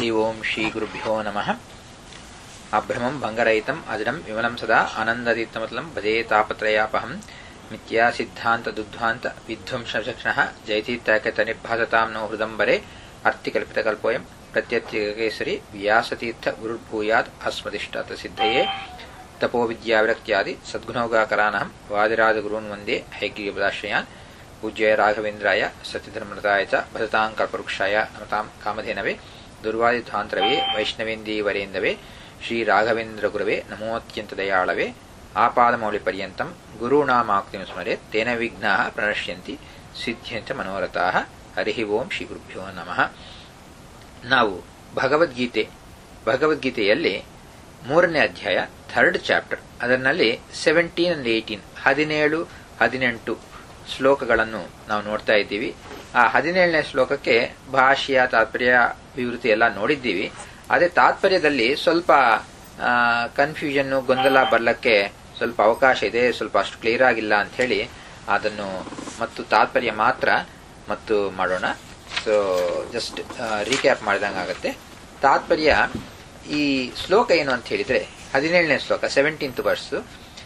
ಹರಿ ಓಂ ಶ್ರೀ ಗುರುಭ್ಯೋ ನಮಃ ಅಭ್ರಮಂ ಭಂಗರಹಿತಂ ಅಜಡಂ ವಿಮಲಂ ಸದಾ ಆನಂದದೀಪ್ತಮತಲಂ ಭಜೇ ತಾಪತ್ರಯಾಪಹಂ ಮಿಥ್ಯಾ ಸಿದ್ಧಾಂತ ದುಧ್ವಾಂತ ವಿಧ್ವಂಸಕ್ಷಣ ಜಯತೀರ್ಥಾಕತ ನಿರ್ಭಾಸತಾಂ ನೋ ಹೃದಂಬರೆ ಅರ್ಥಿಕಲ್ಪಿತಕಲ್ಪೋಯಂ ಪ್ರತ್ಯರ್ಥಿಕೇಸರಿ ವ್ಯಾಸತೀರ್ಥ ಗುರುರ್ಭೂಯಾತ್ ಅಸ್ಮದಿಷ್ಟಾತ ಸಿದ್ಧಯೇ ತಪೋ ವಿದ್ಯಾವಿರಕ್ತ್ಯಾದಿ ಸದ್ಗುಣೋಗಾಕರಾನಹಂ ವಾದಿರಾಜ ಗುರುನ್ ವಂದೇ ಹೈಗ್ರೀಪದಾಶ್ರಯಾನ್ ಪೂಜ್ಯಾಯ ರಾಘವೇಂದ್ರಾಯ ಸತ್ಯಧರ್ಮರತಾಯ ಚ ಭಜತಾಂ ಕಲ್ಪವೃಕ್ಷಾಯ ನಮತಾಂ ಕಾಮಧೇನವೇ ದುರ್ವಾದಿಧ್ವಾಂತರವೇ ವೈಷ್ಣವೇಂದೀವರೇಂದವೇ ಶ್ರೀ ರಾಘವೇಂದ್ರ ಗುರವೇ ನಮೋತ್ಯಂತ ದಯಾಳವೇ ಆಪಾದಮೌಳಿ ಪರ್ಯಂತಂ ಗುರುಣಾಮಾಕ್ತಿಂ ಸ್ಮರೆ ತೇನ ವಿಘ್ನಾ ಪ್ರಣಶ್ಯಂತಿ ಸಿದ್ಧ್ಯಂಚ ಮನೋರಥಾ ಹರಿ ಓಂ ಶ್ರೀ ಗುರುಭ್ಯೋ ನಮಃ ನಾವು ಭಗವದ್ಗೀತೆ ಭಗವದ್ಗೀತೆಯಲ್ಲಿ ಮೂರನೇ ಅಧ್ಯಾಯ ಥರ್ಡ್ ಚಾಪ್ಟರ್ ಅದರಲ್ಲಿ ಸೆವೆಂಟೀನ್ ಅಂಡ್ ಏಯ್ಟೀನ್ ಹದಿನೇಳು ಹದಿನೆಂಟು ಶ್ಲೋಕಗಳನ್ನು ನಾವು ನೋಡ್ತಾ ಇದ್ದೀವಿ ಆ ಹದಿನೇಳನೇ ಶ್ಲೋಕಕ್ಕೆ ಭಾಷ್ಯ ತಾತ್ಪರ್ಯ ವಿವೃತಿ ಎಲ್ಲ ನೋಡಿದ್ದೀವಿ ಅದೇ ತಾತ್ಪರ್ಯದಲ್ಲಿ ಸ್ವಲ್ಪ ಕನ್ಫ್ಯೂಷನ್ ಗೊಂದಲ ಬರ್ಲಕ್ಕೆ ಸ್ವಲ್ಪ ಅವಕಾಶ ಇದೆ ಸ್ವಲ್ಪ ಅಷ್ಟು ಕ್ಲಿಯರ್ ಆಗಿಲ್ಲ ಅಂತ ಹೇಳಿ ಅದನ್ನು ಮತ್ತು ತಾತ್ಪರ್ಯ ಮಾತ್ರ ಮತ್ತು ಮಾಡೋಣ ಸೊ ಜಸ್ಟ್ ರೀಕ್ಯಾಪ್ ಮಾಡಿದಂಗೆ ಆಗುತ್ತೆ ತಾತ್ಪರ್ಯ ಈ ಶ್ಲೋಕ ಏನು ಅಂತ ಹೇಳಿದ್ರೆ ಹದಿನೇಳನೇ ಶ್ಲೋಕ ಸೆವೆಂಟೀನ್ತ್ ವರ್ಸ್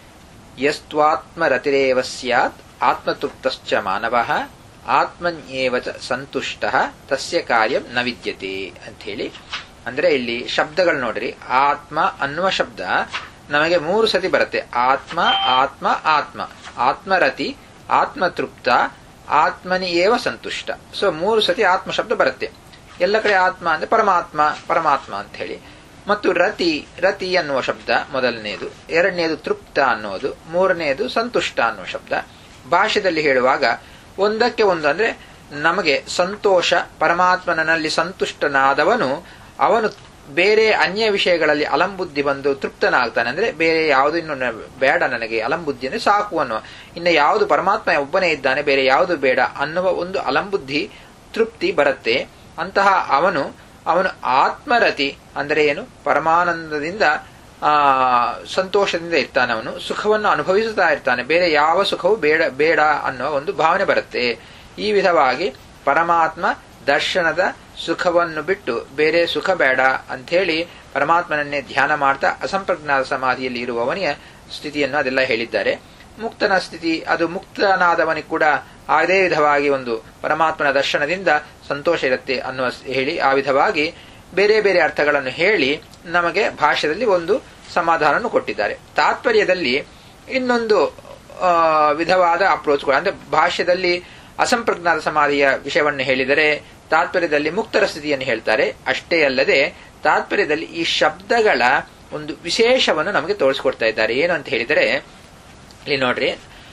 ಯಸ್ತ್ವಾತ್ಮರತಿರೇವ ಸ್ಯಾತ್ ಆತ್ಮತೃಪ್ತಶ್ಚ ಮಾನವ ಆತ್ಮನ್ಯೇವ ಸಂತುಷ್ಟ ತಸ್ಯ ಕಾರ್ಯಂ ನ ವಿದ್ಯತೆ ಅಂತ ಹೇಳಿ ಅಂದ್ರೆ ಇಲ್ಲಿ ಶಬ್ದಗಳು ನೋಡ್ರಿ ಆತ್ಮ ಅನ್ನುವ ಶಬ್ದ ನಮಗೆ ಮೂರು ಸತಿ ಬರುತ್ತೆ ಆತ್ಮ ಆತ್ಮ ಆತ್ಮ ಆತ್ಮರತಿ ಆತ್ಮತೃಪ್ತ ಆತ್ಮನಿ ಏವ ಸಂತುಷ್ಟ ಸೊ ಮೂರು ಸತಿ ಆತ್ಮ ಶಬ್ದ ಬರುತ್ತೆ ಎಲ್ಲ ಕಡೆ ಆತ್ಮ ಅಂದ್ರೆ ಪರಮಾತ್ಮ ಪರಮಾತ್ಮ ಅಂತ ಹೇಳಿ ಮತ್ತು ರತಿ ರತಿ ಅನ್ನುವ ಶಬ್ದ ಮೊದಲನೆಯದು ಎರಡನೆಯದು ತೃಪ್ತ ಅನ್ನೋದು ಮೂರನೆಯದು ಸಂತುಷ್ಟ ಅನ್ನುವ ಶಬ್ದ ಭಾಷೆಯಲ್ಲಿ ಹೇಳುವಾಗ ಒಂದಕ್ಕೆ ಒಂದು ಅಂದ್ರೆ ನಮಗೆ ಸಂತೋಷ ಪರಮಾತ್ಮನಲ್ಲಿ ಸಂತುಷ್ಟನಾದವನು ಅವನು ಬೇರೆ ಅನ್ಯ ವಿಷಯಗಳಲ್ಲಿ ಅಲಂಬುದ್ಧಿ ಬಂದು ತೃಪ್ತನಾಗ್ತಾನೆ ಅಂದ್ರೆ ಬೇರೆ ಯಾವುದು ಇನ್ನು ಬೇಡ ನನಗೆ ಅಲಂಬುದ್ಧಿ ಅಂದ್ರೆ ಸಾಕು ಅನ್ನುವ ಇನ್ನು ಯಾವುದು ಪರಮಾತ್ಮ ಒಬ್ಬನೇ ಇದ್ದಾನೆ ಬೇರೆ ಯಾವುದು ಬೇಡ ಅನ್ನುವ ಒಂದು ಅಲಂಬುದ್ಧಿ ತೃಪ್ತಿ ಬರುತ್ತೆ ಅಂತಹ ಅವನು ಅವನು ಆತ್ಮರತಿ ಅಂದರೆ ಏನು ಪರಮಾನಂದದಿಂದ ಆ ಸಂತೋಷದಿಂದ ಇರ್ತಾನೆ ಅವನು ಸುಖವನ್ನು ಅನುಭವಿಸುತ್ತಾ ಇರ್ತಾನೆ ಬೇರೆ ಯಾವ ಸುಖವೂ ಬೇಡ ಬೇಡ ಅನ್ನುವ ಒಂದು ಭಾವನೆ ಬರುತ್ತೆ ಈ ವಿಧವಾಗಿ ಪರಮಾತ್ಮ ದರ್ಶನದ ಸುಖವನ್ನು ಬಿಟ್ಟು ಬೇರೆ ಸುಖ ಬೇಡ ಅಂಥೇಳಿ ಪರಮಾತ್ಮನನ್ನೇ ಧ್ಯಾನ ಮಾಡ್ತಾ ಅಸಂಪ್ರಜ್ಞಾತ ಸಮಾಧಿಯಲ್ಲಿ ಇರುವವನಿಯ ಸ್ಥಿತಿಯನ್ನು ಅದೆಲ್ಲ ಹೇಳಿದ್ದಾರೆ ಮುಕ್ತನ ಸ್ಥಿತಿ ಅದು ಮುಕ್ತನಾದವನಿಗೆ ಕೂಡ ಅದೇ ವಿಧವಾಗಿ ಒಂದು ಪರಮಾತ್ಮನ ದರ್ಶನದಿಂದ ಸಂತೋಷ ಇರುತ್ತೆ ಅನ್ನುವ ಹೇಳಿ ಆ ವಿಧವಾಗಿ ಬೇರೆ ಬೇರೆ ಅರ್ಥಗಳನ್ನು ಹೇಳಿ ನಮಗೆ ಭಾಷೆಯಲ್ಲಿ ಒಂದು ಸಮಾಧಾನವನ್ನು ಕೊಟ್ಟಿದ್ದಾರೆ ತಾತ್ಪರ್ಯದಲ್ಲಿ ಇನ್ನೊಂದು ವಿಧವಾದ ಅಪ್ರೋಚ್ಗಳು ಅಂದ್ರೆ ಭಾಷ್ಯದಲ್ಲಿ ಅಸಂಪ್ರಜ್ಞಾತ ಸಮಾಧಿಯ ವಿಷಯವನ್ನು ಹೇಳಿದರೆ ತಾತ್ಪರ್ಯದಲ್ಲಿ ಮುಕ್ತರ ಸ್ಥಿತಿಯನ್ನು ಹೇಳ್ತಾರೆ ಅಷ್ಟೇ ಅಲ್ಲದೆ ತಾತ್ಪರ್ಯದಲ್ಲಿ ಈ ಶಬ್ದಗಳ ಒಂದು ವಿಶೇಷವನ್ನು ನಮಗೆ ತೋರಿಸಿಕೊಡ್ತಾ ಇದ್ದಾರೆ ಏನು ಅಂತ ಹೇಳಿದರೆ ಇಲ್ಲಿ ನೋಡ್ರಿ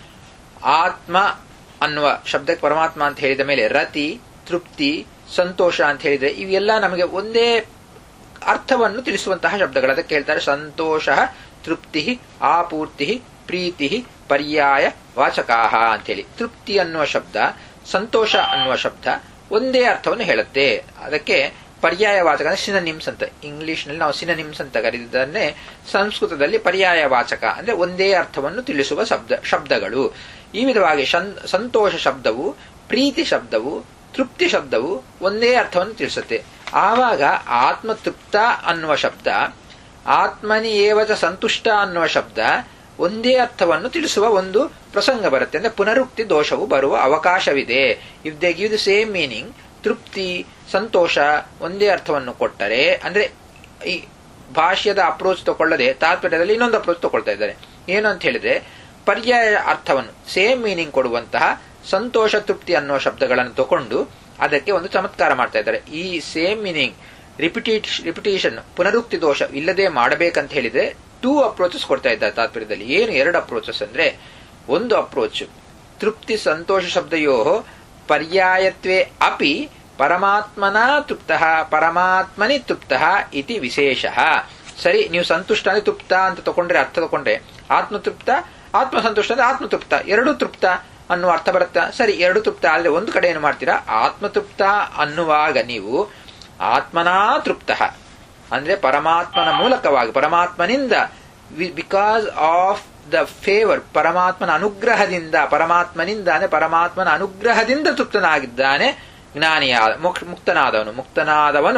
ಆತ್ಮ ಅನ್ನುವ ಶಬ್ದಕ್ಕೆ ಪರಮಾತ್ಮ ಅಂತ ಹೇಳಿದ ಮೇಲೆ ರತಿ ತೃಪ್ತಿ ಸಂತೋಷ ಅಂತ ಹೇಳಿದ್ರೆ ಇವೆಲ್ಲ ನಮಗೆ ಒಂದೇ ಅರ್ಥವನ್ನು ತಿಳಿಸುವಂತಹ ಶಬ್ದಗಳು ಅದಕ್ಕೆ ಹೇಳ್ತಾರೆ ಸಂತೋಷ ತೃಪ್ತಿ ಆಪೂರ್ತಿ ಪ್ರೀತಿ ಪರ್ಯಾಯ ವಾಚಕಾಹ ಅಂತೇಳಿ ತೃಪ್ತಿ ಅನ್ನುವ ಶಬ್ದ ಸಂತೋಷ ಅನ್ನುವ ಶಬ್ದ ಒಂದೇ ಅರ್ಥವನ್ನು ಹೇಳುತ್ತೆ ಅದಕ್ಕೆ ಪರ್ಯಾಯ ವಾಚಕ ಅಂದ್ರೆ ಸಿನನಿಮ್ಸ್ ಅಂತ ಇಂಗ್ಲಿಷ್ ನಲ್ಲಿ ನಾವು ಸಿನನಿಮ್ಸ್ ಅಂತ ಕರೆದಿದ್ದನ್ನೇ ಸಂಸ್ಕೃತದಲ್ಲಿ ಪರ್ಯಾಯ ವಾಚಕ ಅಂದ್ರೆ ಒಂದೇ ಅರ್ಥವನ್ನು ತಿಳಿಸುವ ಶಬ್ದ ಶಬ್ದಗಳು ಈ ವಿಧವಾಗಿ ಸಂತೋಷ ಶಬ್ದವು ಪ್ರೀತಿ ಶಬ್ದವು ತೃಪ್ತಿ ಶಬ್ದವು ಒಂದೇ ಅರ್ಥವನ್ನು ತಿಳಿಸುತ್ತೆ ಆವಾಗ ಆತ್ಮತೃಪ್ತ ಅನ್ನುವ ಶಬ್ದ ಆತ್ಮನಿ ಏವಚ ಸಂತುಷ್ಟ ಅನ್ನುವ ಶಬ್ದ ಒಂದೇ ಅರ್ಥವನ್ನು ತಿಳಿಸುವ ಒಂದು ಪ್ರಸಂಗ ಬರುತ್ತೆ ಅಂದ್ರೆ ಪುನರುಕ್ತಿ ದೋಷವು ಬರುವ ಅವಕಾಶವಿದೆ if they give the same meaning ತೃಪ್ತಿ ಸಂತೋಷ ಒಂದೇ ಅರ್ಥವನ್ನು ಕೊಟ್ಟರೆ ಅಂದ್ರೆ ಈ ಭಾಷ್ಯದ ಅಪ್ರೋಚ್ ತಗೊಳ್ಳದೆ ತಾತ್ಪರ್ಯದಲ್ಲಿ ಇನ್ನೊಂದು ಅಪ್ರೋಚ್ ತಗೊಳ್ತಾ ಇದ್ದಾರೆ ಏನು ಅಂತ ಹೇಳಿದ್ರೆ ಪರ್ಯಾಯ ಅರ್ಥವನ್ನು ಸೇಮ್ ಮೀನಿಂಗ್ ಕೊಡುವಂತಹ ಸಂತೋಷ ತೃಪ್ತಿ ಅನ್ನುವ ಶಬ್ದಗಳನ್ನು ತಗೊಂಡು ಅದಕ್ಕೆ ಒಂದು ಚಮತ್ಕಾರ ಮಾಡ್ತಾ ಇದ್ದಾರೆ ಈ ಸೇಮ್ ಮೀನಿಂಗ್ ರಿಪಿಟೇಟ್ ರಿಪಿಟೇಷನ್ ಪುನರುಕ್ತಿ ದೋಷ ಇಲ್ಲದೆ ಮಾಡಬೇಕಂತ ಹೇಳಿದ್ರೆ ಟೂ ಅಪ್ರೋಚಸ್ ಕೊಡ್ತಾ ಇದ್ದಾರೆ ತಾತ್ಪರ್ಯದಲ್ಲಿ ಏನು ಎರಡು ಅಪ್ರೋಚಸ್ ಅಂದ್ರೆ ಒಂದು ಅಪ್ರೋಚ್ ತೃಪ್ತಿ ಸಂತೋಷ ಶಬ್ದಯೋ ಪರ್ಯಾಯತ್ವೇ ಅಪಿ ಪರಮಾತ್ಮನ ತೃಪ್ತ ಪರಮಾತ್ಮನಿ ತೃಪ್ತ ಇತಿ ವಿಶೇಷ ಸರಿ ನೀವು ಸಂತುಷ್ಟ ಅಂದ್ರೆ ತೃಪ್ತ ಅಂತ ತಗೊಂಡ್ರೆ ಅರ್ಥ ತಗೊಂಡ್ರೆ ಆತ್ಮತೃಪ್ತ ಆತ್ಮ ಸಂತುಷ್ಟ ಅಂದ್ರೆ ಆತ್ಮತೃಪ್ತ ಎರಡು ತೃಪ್ತ ಅನ್ನುವ ಅರ್ಥ ಬರುತ್ತಾ ಸರಿ ಎರಡು ತೃಪ್ತ ಆದ್ರೆ ಒಂದು ಕಡೆ ಏನು ಮಾಡ್ತೀರಾ ಆತ್ಮತೃಪ್ತ ಅನ್ನುವಾಗ ನೀವು ಆತ್ಮನಾ ತೃಪ್ತ ಅಂದ್ರೆ ಪರಮಾತ್ಮನ ಮೂಲಕವಾಗಿ ಪರಮಾತ್ಮನಿಂದ ಬಿಕಾಸ್ ಆಫ್ ದ ಫೇವರ್ ಪರಮಾತ್ಮನ ಅನುಗ್ರಹದಿಂದ ಪರಮಾತ್ಮನಿಂದ ಅಂದ್ರೆ ಪರಮಾತ್ಮನ ಅನುಗ್ರಹದಿಂದ ತೃಪ್ತನಾಗಿದ್ದಾನೆ ಜ್ಞಾನಿಯಾದ ಮುಕ್ತನಾದವನು ಮುಕ್ತನಾದವನು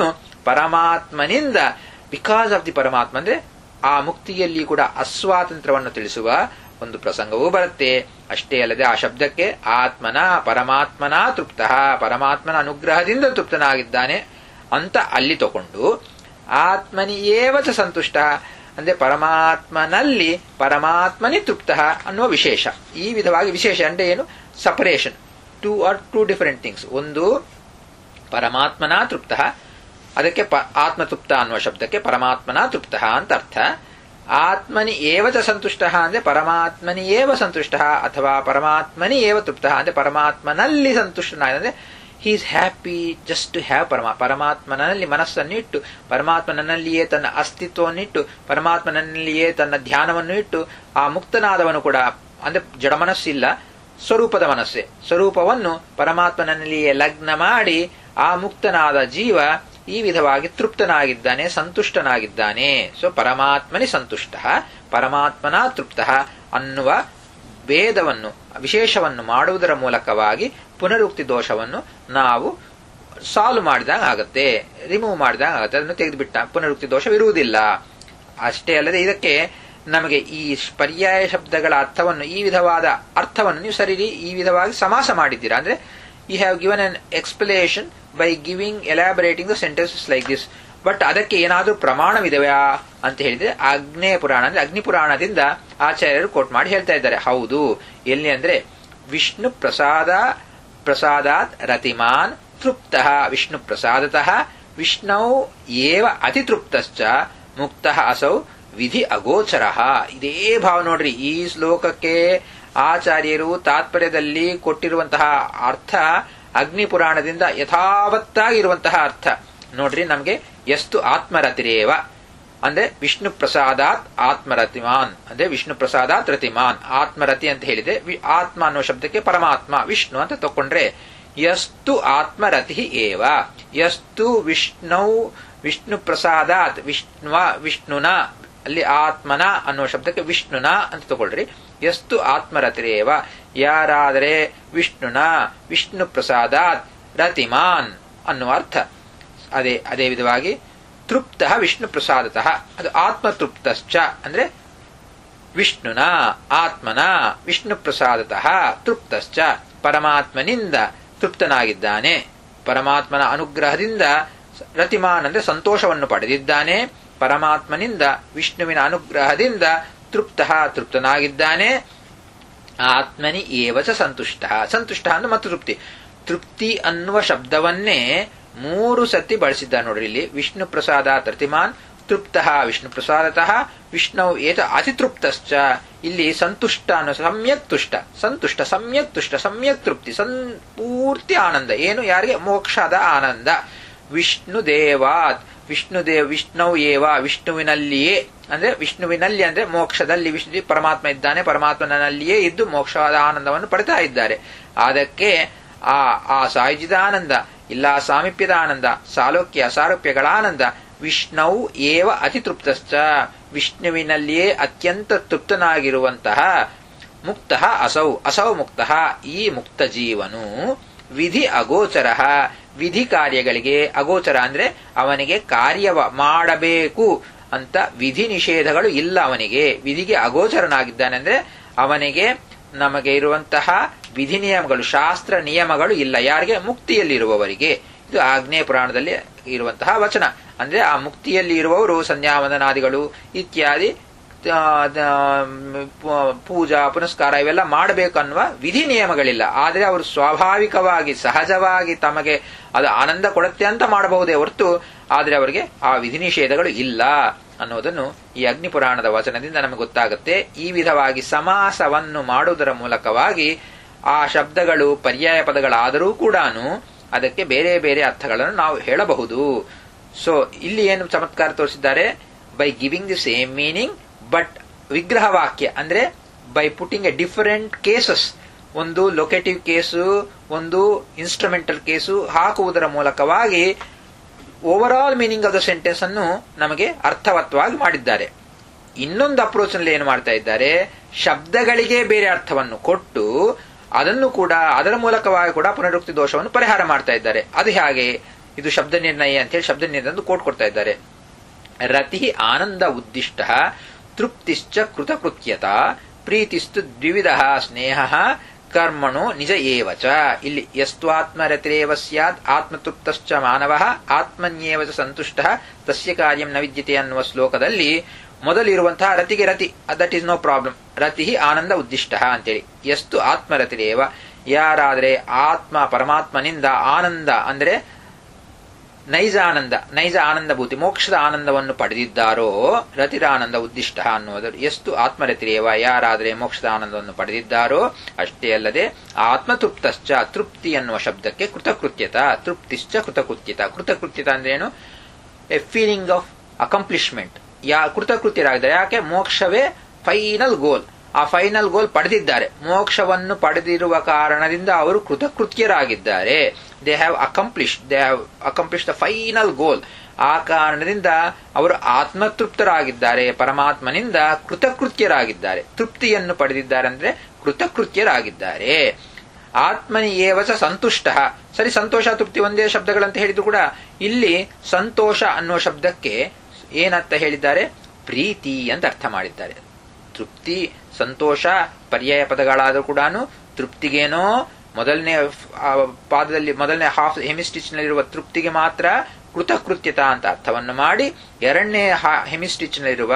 ಪರಮಾತ್ಮನಿಂದ ಬಿಕಾಸ್ ಆಫ್ ದಿ ಪರಮಾತ್ಮ ಅಂದ್ರೆ ಆ ಮುಕ್ತಿಯಲ್ಲಿ ಕೂಡ ಅಸ್ವಾತಂತ್ರ್ಯವನ್ನು ತಿಳಿಸುವ ಒಂದು ಪ್ರಸಂಗವೂ ಬರುತ್ತೆ ಅಷ್ಟೇ ಅಲ್ಲದೆ ಆ ಶಬ್ದಕ್ಕೆ ಆತ್ಮನ ಪರಮಾತ್ಮನ ತೃಪ್ತ ಪರಮಾತ್ಮನ ಅನುಗ್ರಹದಿಂದ ತೃಪ್ತನಾಗಿದ್ದಾನೆ ಅಂತ ಅಲ್ಲಿ ತಗೊಂಡು ಆತ್ಮನಿಯೇವಚ ಸಂತುಷ್ಟ ಅಂದ್ರೆ ಪರಮಾತ್ಮನಲ್ಲಿ ಪರಮಾತ್ಮನಿ ತೃಪ್ತ ಅನ್ನುವ ವಿಶೇಷ ಈ ವಿಧವಾಗಿ ವಿಶೇಷ ಅಂದ್ರೆ ಏನು separation two or two different things ಒಂದು ಪರಮಾತ್ಮನ ತೃಪ್ತ ಅದಕ್ಕೆ ಪ ಆತ್ಮತೃಪ್ತ ಅನ್ನುವ ಶಬ್ದಕ್ಕೆ ಪರಮಾತ್ಮನ ತೃಪ್ತ ಅಂತ ಅರ್ಥ ಆತ್ಮನಿ ಏವಚ ಸಂತುಷ್ಟ ಅಂದ್ರೆ ಪರಮಾತ್ಮನಿ ಏವ ಸಂತುಷ್ಟ ಅಥವಾ ಪರಮಾತ್ಮನಿ ಏವ ತೃಪ್ತ ಅಂದ್ರೆ ಪರಮಾತ್ಮನಲ್ಲಿ ಸಂತುಷ್ಟನಾಗ ಅಂದ್ರೆ he is happy just to have ಪರಮಾ ಪರಮಾತ್ಮನಲ್ಲಿ ಮನಸ್ಸನ್ನು ಇಟ್ಟು ಪರಮಾತ್ಮನಲ್ಲಿಯೇ ತನ್ನ ಅಸ್ತಿತ್ವವನ್ನಿಟ್ಟು ಪರಮಾತ್ಮನಲ್ಲಿಯೇ ತನ್ನ ಧ್ಯಾನವನ್ನು ಇಟ್ಟು ಆ ಮುಕ್ತನಾದವನು ಕೂಡ ಅಂದ್ರೆ ಜಡ ಮನಸ್ಸಿಲ್ಲ ಸ್ವರೂಪದ ಮನಸ್ಸೆ ಸ್ವರೂಪವನ್ನು ಪರಮಾತ್ಮನಲ್ಲಿಯೇ ಲಗ್ನ ಮಾಡಿ ಆ ಮುಕ್ತನಾದ ಜೀವ ಈ ವಿಧವಾಗಿ ತೃಪ್ತನಾಗಿದ್ದಾನೆ ಸಂತುಷ್ಟನಾಗಿದ್ದಾನೆ ಸೊ ಪರಮಾತ್ಮನಿ ಸಂತುಷ್ಟ ಪರಮಾತ್ಮನ ತೃಪ್ತ ಅನ್ನುವ ಭೇದವನ್ನು ವಿಶೇಷವನ್ನು ಮಾಡುವುದರ ಮೂಲಕವಾಗಿ ಪುನರುಕ್ತಿ ದೋಷವನ್ನು ನಾವು ಸಾಲ್ವ್ ಮಾಡಿದಾಗ ಆಗತ್ತೆ ರಿಮೂವ್ ಮಾಡಿದಾಗ ಆಗತ್ತೆ ಅದನ್ನು ತೆಗೆದುಬಿಟ್ಟ ಪುನರುಕ್ತಿ ದೋಷವಿರುವುದಿಲ್ಲ ಅಷ್ಟೇ ಅಲ್ಲದೆ ಇದಕ್ಕೆ ನಮಗೆ ಈ ಪರ್ಯಾಯ ಶಬ್ದಗಳ ಅರ್ಥವನ್ನು ಈ ವಿಧವಾದ ಅರ್ಥವನ್ನು ನೀವು ಸರಿ ಈ ವಿಧವಾಗಿ ಸಮಾಸ ಮಾಡಿದ್ದೀರಾ ಅಂದ್ರೆ you have given an explanation by giving elaborating the sentences like this but ಅದಕ್ಕೆ ಏನಾದರೂ ಪ್ರಮಾಣವಿದೆಯಾ ಅಂತ ಹೇಳಿದ್ರೆ ಆಗ್ನೇಯ ಪುರಾಣ ಅಂದ್ರೆ ಅಗ್ನಿ ಪುರಾಣದಿಂದ ಆಚಾರ್ಯರು ಕೋಟ್ ಮಾಡಿ ಹೇಳ್ತಾ ಇದ್ದಾರೆ ಹೌದು ಎಲ್ಲಿ ಅಂದ್ರೆ ವಿಷ್ಣು ಪ್ರಸಾದ ಪ್ರಸಾದಾತ್ ರತಿಮಾನ್ ತೃಪ್ತ ವಿಷ್ಣು ಪ್ರಸಾದತಃ ವಿಷ್ಣು ಏವ ಅತಿತೃಪ್ತಶ್ಚ ಮುಕ್ತ ಅಸೌ ವಿಧಿ ಅಗೋಚರ ಇದೇ ಭಾವ ನೋಡ್ರಿ ಈ ಶ್ಲೋಕಕ್ಕೆ ಆಚಾರ್ಯರು ತಾತ್ಪರ್ಯದಲ್ಲಿ ಕೊಟ್ಟಿರುವಂತಹ ಅರ್ಥ ಅಗ್ನಿ ಪುರಾಣದಿಂದ ಯಥಾವತ್ತಾಗಿರುವಂತಹ ಅರ್ಥ ನೋಡ್ರಿ ನಮಗೆ ಎಷ್ಟು ಆತ್ಮರತಿರೇವ ಅಂದ್ರೆ ವಿಷ್ಣು ಪ್ರಸಾದಾತ್ ಆತ್ಮರತಿಮಾನ್ ಅಂದ್ರೆ ವಿಷ್ಣು ಪ್ರಸಾದಾತ್ ರತಿಮಾನ್ ಆತ್ಮರತಿ ಅಂತ ಹೇಳಿದೆ ಆತ್ಮ ಅನ್ನೋ ಶಬ್ದಕ್ಕೆ ಪರಮಾತ್ಮ ವಿಷ್ಣು ಅಂತ ತಕೊಂಡ್ರೆ ಎಷ್ಟು ಆತ್ಮರತಿ ಏವ ಎಷ್ಟು ವಿಷ್ಣು ವಿಷ್ಣು ಪ್ರಸಾದಾತ್ ವಿಷ್ಣುವ ವಿಷ್ಣುನ ಅಲ್ಲಿ ಆತ್ಮನ ಅನ್ನುವ ಶಬ್ದಕ್ಕೆ ವಿಷ್ಣುನ ಅಂತ ತಗೊಳ್ರಿ ಎಷ್ಟು ಆತ್ಮರತಿರೇವ ಯಾರಾದರೆ ವಿಷ್ಣುನ ವಿಷ್ಣು ಪ್ರಸಾದಾತ್ ರತಿಮಾನ್ ಅನ್ನುವ ಅರ್ಥ ಅದೇ ಅದೇ ವಿಧವಾಗಿ ತೃಪ್ತ ವಿಷ್ಣು ಪ್ರಸಾದತಃ ಅದು ಆತ್ಮತೃಪ್ತಶ್ಚ ಅಂದ್ರೆ ವಿಷ್ಣುನ ಆತ್ಮನ ವಿಷ್ಣು ಪ್ರಸಾದತಃ ತೃಪ್ತಶ್ಚ ಪರಮಾತ್ಮನಿಂದ ತೃಪ್ತನಾಗಿದ್ದಾನೆ ಪರಮಾತ್ಮನ ಅನುಗ್ರಹದಿಂದ ರತಿಮಾನ್ ಅಂದ್ರೆ ಸಂತೋಷವನ್ನು ಪಡೆದಿದ್ದಾನೆ ಪರಮಾತ್ಮನಿಂದ ವಿಷ್ಣುವಿನ ಅನುಗ್ರಹದಿಂದ ತೃಪ್ತ ತೃಪ್ತನಾಗಿದ್ದಾನೆ ಆತ್ಮನಿ ಏವಚ ಸಂತುಷ್ಟ ಸಂತುಷ್ಟ ಅಂದ್ರೆ ಮತ್ತು ತೃಪ್ತಿ ತೃಪ್ತಿ ಅನ್ನುವ ಶಬ್ದವನ್ನೇ ಮೂರು ಸತಿ ಬಳಸಿದ್ದ ನೋಡ್ರಿ ಇಲ್ಲಿ ವಿಷ್ಣು ಪ್ರಸಾದ ರತಿಮಾನ್ ತೃಪ್ತ ವಿಷ್ಣು ಪ್ರಸಾದತಃ ವಿಷ್ಣು ಏತ ಅತಿತೃಪ್ತಶ್ಚ ಇಲ್ಲಿ ಸಂತುಷ್ಟ ಅನ್ನೋ ಸಮ್ಯಕ್ ತುಷ್ಟ ಸಂತುಷ್ಟ ಸಮ್ಯಕ್ ತುಷ್ಟ ಸಮ್ಯಕ್ ತೃಪ್ತಿ ಸನ್ ಪೂರ್ತಿ ಆನಂದ ಏನು ಯಾರಿಗೆ ಮೋಕ್ಷದ ಆನಂದ ವಿಷ್ಣು ದೇವಾತ್ ವಿಷ್ಣು ದೇವ್ ವಿಷ್ಣು ಏವ ವಿಷ್ಣುವಿನಲ್ಲಿಯೇ ಅಂದ್ರೆ ವಿಷ್ಣುವಿನಲ್ಲಿ ಅಂದ್ರೆ ಮೋಕ್ಷದಲ್ಲಿ ವಿಷ್ಣು ಪರಮಾತ್ಮ ಇದ್ದಾನೆ ಪರಮಾತ್ಮನಲ್ಲಿಯೇ ಇದ್ದು ಮೋಕ್ಷವಾದ ಆನಂದವನ್ನು ಪಡಿತಾ ಇದ್ದಾರೆ ಅದಕ್ಕೆ ಆ ಆ ಸಾಯುಜಿದ ಆನಂದ ಇಲ್ಲ ಸಾಮೀಪ್ಯದ ಆನಂದ ಸಾಲೋಕ್ಯ ಸಾರೂಪ್ಯಗಳ ಆನಂದ ವಿಷ್ಣು ಏವ ಅತಿತೃಪ್ತಶ್ಚ ವಿಷ್ಣುವಿನಲ್ಲಿಯೇ ಅತ್ಯಂತ ತೃಪ್ತನಾಗಿರುವಂತಹ ಮುಕ್ತ ಅಸೌ ಅಸೌ ಮುಕ್ತ ಈ ಮುಕ್ತ ಜೀವನು ವಿಧಿ ಅಗೋಚರ ವಿಧಿ ಕಾರ್ಯಗಳಿಗೆ ಅಗೋಚರ ಅಂದ್ರೆ ಅವನಿಗೆ ಕಾರ್ಯವ ಮಾಡಬೇಕು ಅಂತ ವಿಧಿ ನಿಷೇಧಗಳು ಇಲ್ಲ ಅವನಿಗೆ ವಿಧಿಗೆ ಅಗೋಚರನಾಗಿದ್ದಾನೆ ಅಂದ್ರೆ ಅವನಿಗೆ ನಮಗೆ ಇರುವಂತಹ ವಿಧಿ ನಿಯಮಗಳು ಶಾಸ್ತ್ರ ನಿಯಮಗಳು ಇಲ್ಲ ಯಾರಿಗೆ ಮುಕ್ತಿಯಲ್ಲಿರುವವರಿಗೆ ಇದು ಆಗ್ನೇಯ ಪುರಾಣದಲ್ಲಿ ಇರುವಂತಹ ವಚನ ಅಂದ್ರೆ ಆ ಮುಕ್ತಿಯಲ್ಲಿ ಇರುವವರು ಸಂಧ್ಯಾವಂದನಾದಿಗಳು ಇತ್ಯಾದಿ ಪೂಜಾ ಪುನಸ್ಕಾರ ಇವೆಲ್ಲ ಮಾಡಬೇಕನ್ನುವ ವಿಧಿ ನಿಯಮಗಳಿಲ್ಲ ಆದರೆ ಅವರು ಸ್ವಾಭಾವಿಕವಾಗಿ ಸಹಜವಾಗಿ ತಮಗೆ ಅದು ಆನಂದ ಕೊಡುತ್ತೆ ಅಂತ ಮಾಡಬಹುದೇ ಹೊರತು ಆದರೆ ಅವರಿಗೆ ಆ ವಿಧಿ ನಿಷೇಧಗಳು ಇಲ್ಲ ಅನ್ನೋದನ್ನು ಈ ಅಗ್ನಿ ಪುರಾಣದ ವಚನದಿಂದ ನಮಗೆ ಗೊತ್ತಾಗುತ್ತೆ ಈ ವಿಧವಾಗಿ ಸಮಾಸವನ್ನು ಮಾಡುವುದರ ಮೂಲಕವಾಗಿ ಆ ಶಬ್ದಗಳು ಪರ್ಯಾಯ ಪದಗಳಾದರೂ ಕೂಡ ಅದಕ್ಕೆ ಬೇರೆ ಬೇರೆ ಅರ್ಥಗಳನ್ನು ನಾವು ಹೇಳಬಹುದು ಸೊ ಇಲ್ಲಿ ಏನು ಚಮತ್ಕಾರ ತೋರಿಸಿದ್ದಾರೆ by giving the same meaning but ವಿಗ್ರಹ ವಾಕ್ಯ ಅಂದ್ರೆ by putting a different cases ಒಂದು ಲೊಕೇಟಿವ್ ಕೇಸು ಒಂದು ಇನ್ಸ್ಟ್ರುಮೆಂಟಲ್ ಕೇಸು ಹಾಕುವುದರ ಮೂಲಕವಾಗಿ overall meaning of the sentence ಅನ್ನು ನಮಗೆ ಅರ್ಥವತ್ತವಾಗಿ ಮಾಡಿದ್ದಾರೆ ಇನ್ನೊಂದು ಅಪ್ರೋಚ್ ನಲ್ಲಿ ಏನು ಮಾಡ್ತಾ ಇದ್ದಾರೆ ಶಬ್ದಗಳಿಗೆ ಬೇರೆ ಅರ್ಥವನ್ನು ಕೊಟ್ಟು ಅದನ್ನು ಕೂಡ ಅದರ ಮೂಲಕವಾಗಿ ಕೂಡ ಪುನರುಕ್ತಿ ದೋಷವನ್ನು ಪರಿಹಾರ ಮಾಡ್ತಾ ಇದ್ದಾರೆ ಅದು ಹೇಗೆ ಇದು ಶಬ್ದ ನಿರ್ಣಯ ಅಂತ ಹೇಳಿ ಶಬ್ದ ನಿರ್ಣಯ ಕೋಟ್ ಕೊಡ್ತಾ ಇದ್ದಾರೆ ರತಿ ಆನಂದ ಉದ್ದಿಷ್ಟ ತೃಪ್ತಿಶ್ಚ ಕೃತಕೃತ್ಯತ ಪ್ರೀತಿಸ್ತು ದ್ವಿವಿಧ ಸ್ನೇಹ ಕರ್ಮಣು ನಿಜ ಏವಚ ಇಲ್ಲಿ ಯಸ್ತ್ವಾತ್ಮರತಿರೇವ ಸ್ಯಾದ್ ಆತ್ಮತೃಪ್ತಶ್ಚ ಮಾನವ ಆತ್ಮನ್ಯೇವ ಚ ಸಂತುಷ್ಟ ತಸ್ಯ ಕಾರ್ಯಂ ನ ವಿದ್ಯತೆ ಅನ್ನುವ ಶ್ಲೋಕದಲ್ಲಿ ಮೊದಲಿರುವಂತಹ ರತಿಗೆ ರತಿ ದಟ್ ಈಸ್ ನೋ ಪ್ರಾಬ್ಲಮ್ ರತಿ ಆನಂದ ಉದ್ದಿಷ್ಟ ಅಂತೇಳಿ ಎಷ್ಟು ಆತ್ಮರತಿರೇವ ಯಾರಾದರೆ ಆತ್ಮ ಪರಮಾತ್ಮನಿಂದ ಆನಂದ ಅಂದ್ರೆ ನೈಜ ಆನಂದ ನೈಜ ಆನಂದಭೂತಿ ಮೋಕ್ಷದ ಆನಂದವನ್ನು ಪಡೆದಿದ್ದಾರೋ ರತಿರಾನಂದ ಉದ್ದಿಷ್ಟ ಅನ್ನುವುದು ಎಷ್ಟು ಆತ್ಮರತಿರೇವ ಯಾರಾದರೆ ಮೋಕ್ಷದ ಆನಂದವನ್ನು ಪಡೆದಿದ್ದಾರೋ ಅಷ್ಟೇ ಅಲ್ಲದೆ ಆತ್ಮತೃಪ್ತಶ್ಚ ತೃಪ್ತಿ ಎನ್ನುವ ಶಬ್ದಕ್ಕೆ ಕೃತಕೃತ್ಯತ ತೃಪ್ತಿಶ್ಚ ಕೃತಕೃತ್ಯತ ಕೃತಕೃತ್ಯತ ಅಂದ್ರೆ ಏನು ಎ ಫೀಲಿಂಗ್ ಆಫ್ ಅಕಂಪ್ಲಿಷ್ಮೆಂಟ್ ಯಾ ಕೃತಕೃತ್ಯರಾಗಿದ್ದಾರೆ ಯಾಕೆ ಮೋಕ್ಷವೇ ಫೈನಲ್ ಗೋಲ್ ಆ ಫೈನಲ್ ಗೋಲ್ ಪಡೆದಿದ್ದಾರೆ ಮೋಕ್ಷವನ್ನು ಪಡೆದಿರುವ ಕಾರಣದಿಂದ ಅವರು ಕೃತಕೃತ್ಯರಾಗಿದ್ದಾರೆ they have accomplish they have accomplish the final goal ಆ ಕಾರಣದಿಂದ ಅವರು ಆತ್ಮತೃಪ್ತರಾಗಿದ್ದಾರೆ ಪರಮಾತ್ಮನಿಂದ ಕೃತಕೃತ್ಯರಾಗಿದ್ದಾರೆ ತೃಪ್ತಿಯನ್ನು ಪಡೆದಿದ್ದಾರೆ ಅಂದ್ರೆ ಕೃತಕೃತ್ಯರಾಗಿದ್ದಾರೆ ಆತ್ಮನಿ ಏವಚ ಸಂತುಷ್ಟ ಸರಿ ಸಂತೋಷ ತೃಪ್ತಿ ಒಂದೇ ಶಬ್ದಗಳಂತ ಹೇಳಿದ್ರು ಕೂಡ ಇಲ್ಲಿ ಸಂತೋಷ ಅನ್ನುವ ಶಬ್ದಕ್ಕೆ ಏನರ್ಥ ಹೇಳಿದ್ದಾರೆ ಪ್ರೀತಿ ಅಂತ ಅರ್ಥ ಮಾಡಿದ್ದಾರೆ ತೃಪ್ತಿ ಸಂತೋಷ ಪರ್ಯಾಯ ಪದಗಳಾದರೂ ಕೂಡ ತೃಪ್ತಿಗೇನೋ ಮೊದಲನೇ ಪಾದದಲ್ಲಿ ಮೊದಲನೇ ಹಾಫ್ ಹೆಮಿಸ್ಟಿಚ್ ನಲ್ಲಿರುವ ತೃಪ್ತಿಗೆ ಮಾತ್ರ ಕೃತಕೃತ್ಯತ ಅಂತ ಅರ್ಥವನ್ನು ಮಾಡಿ ಎರಡನೇ ಹೆಮಿಸ್ಟಿಚ್ ನಲ್ಲಿರುವ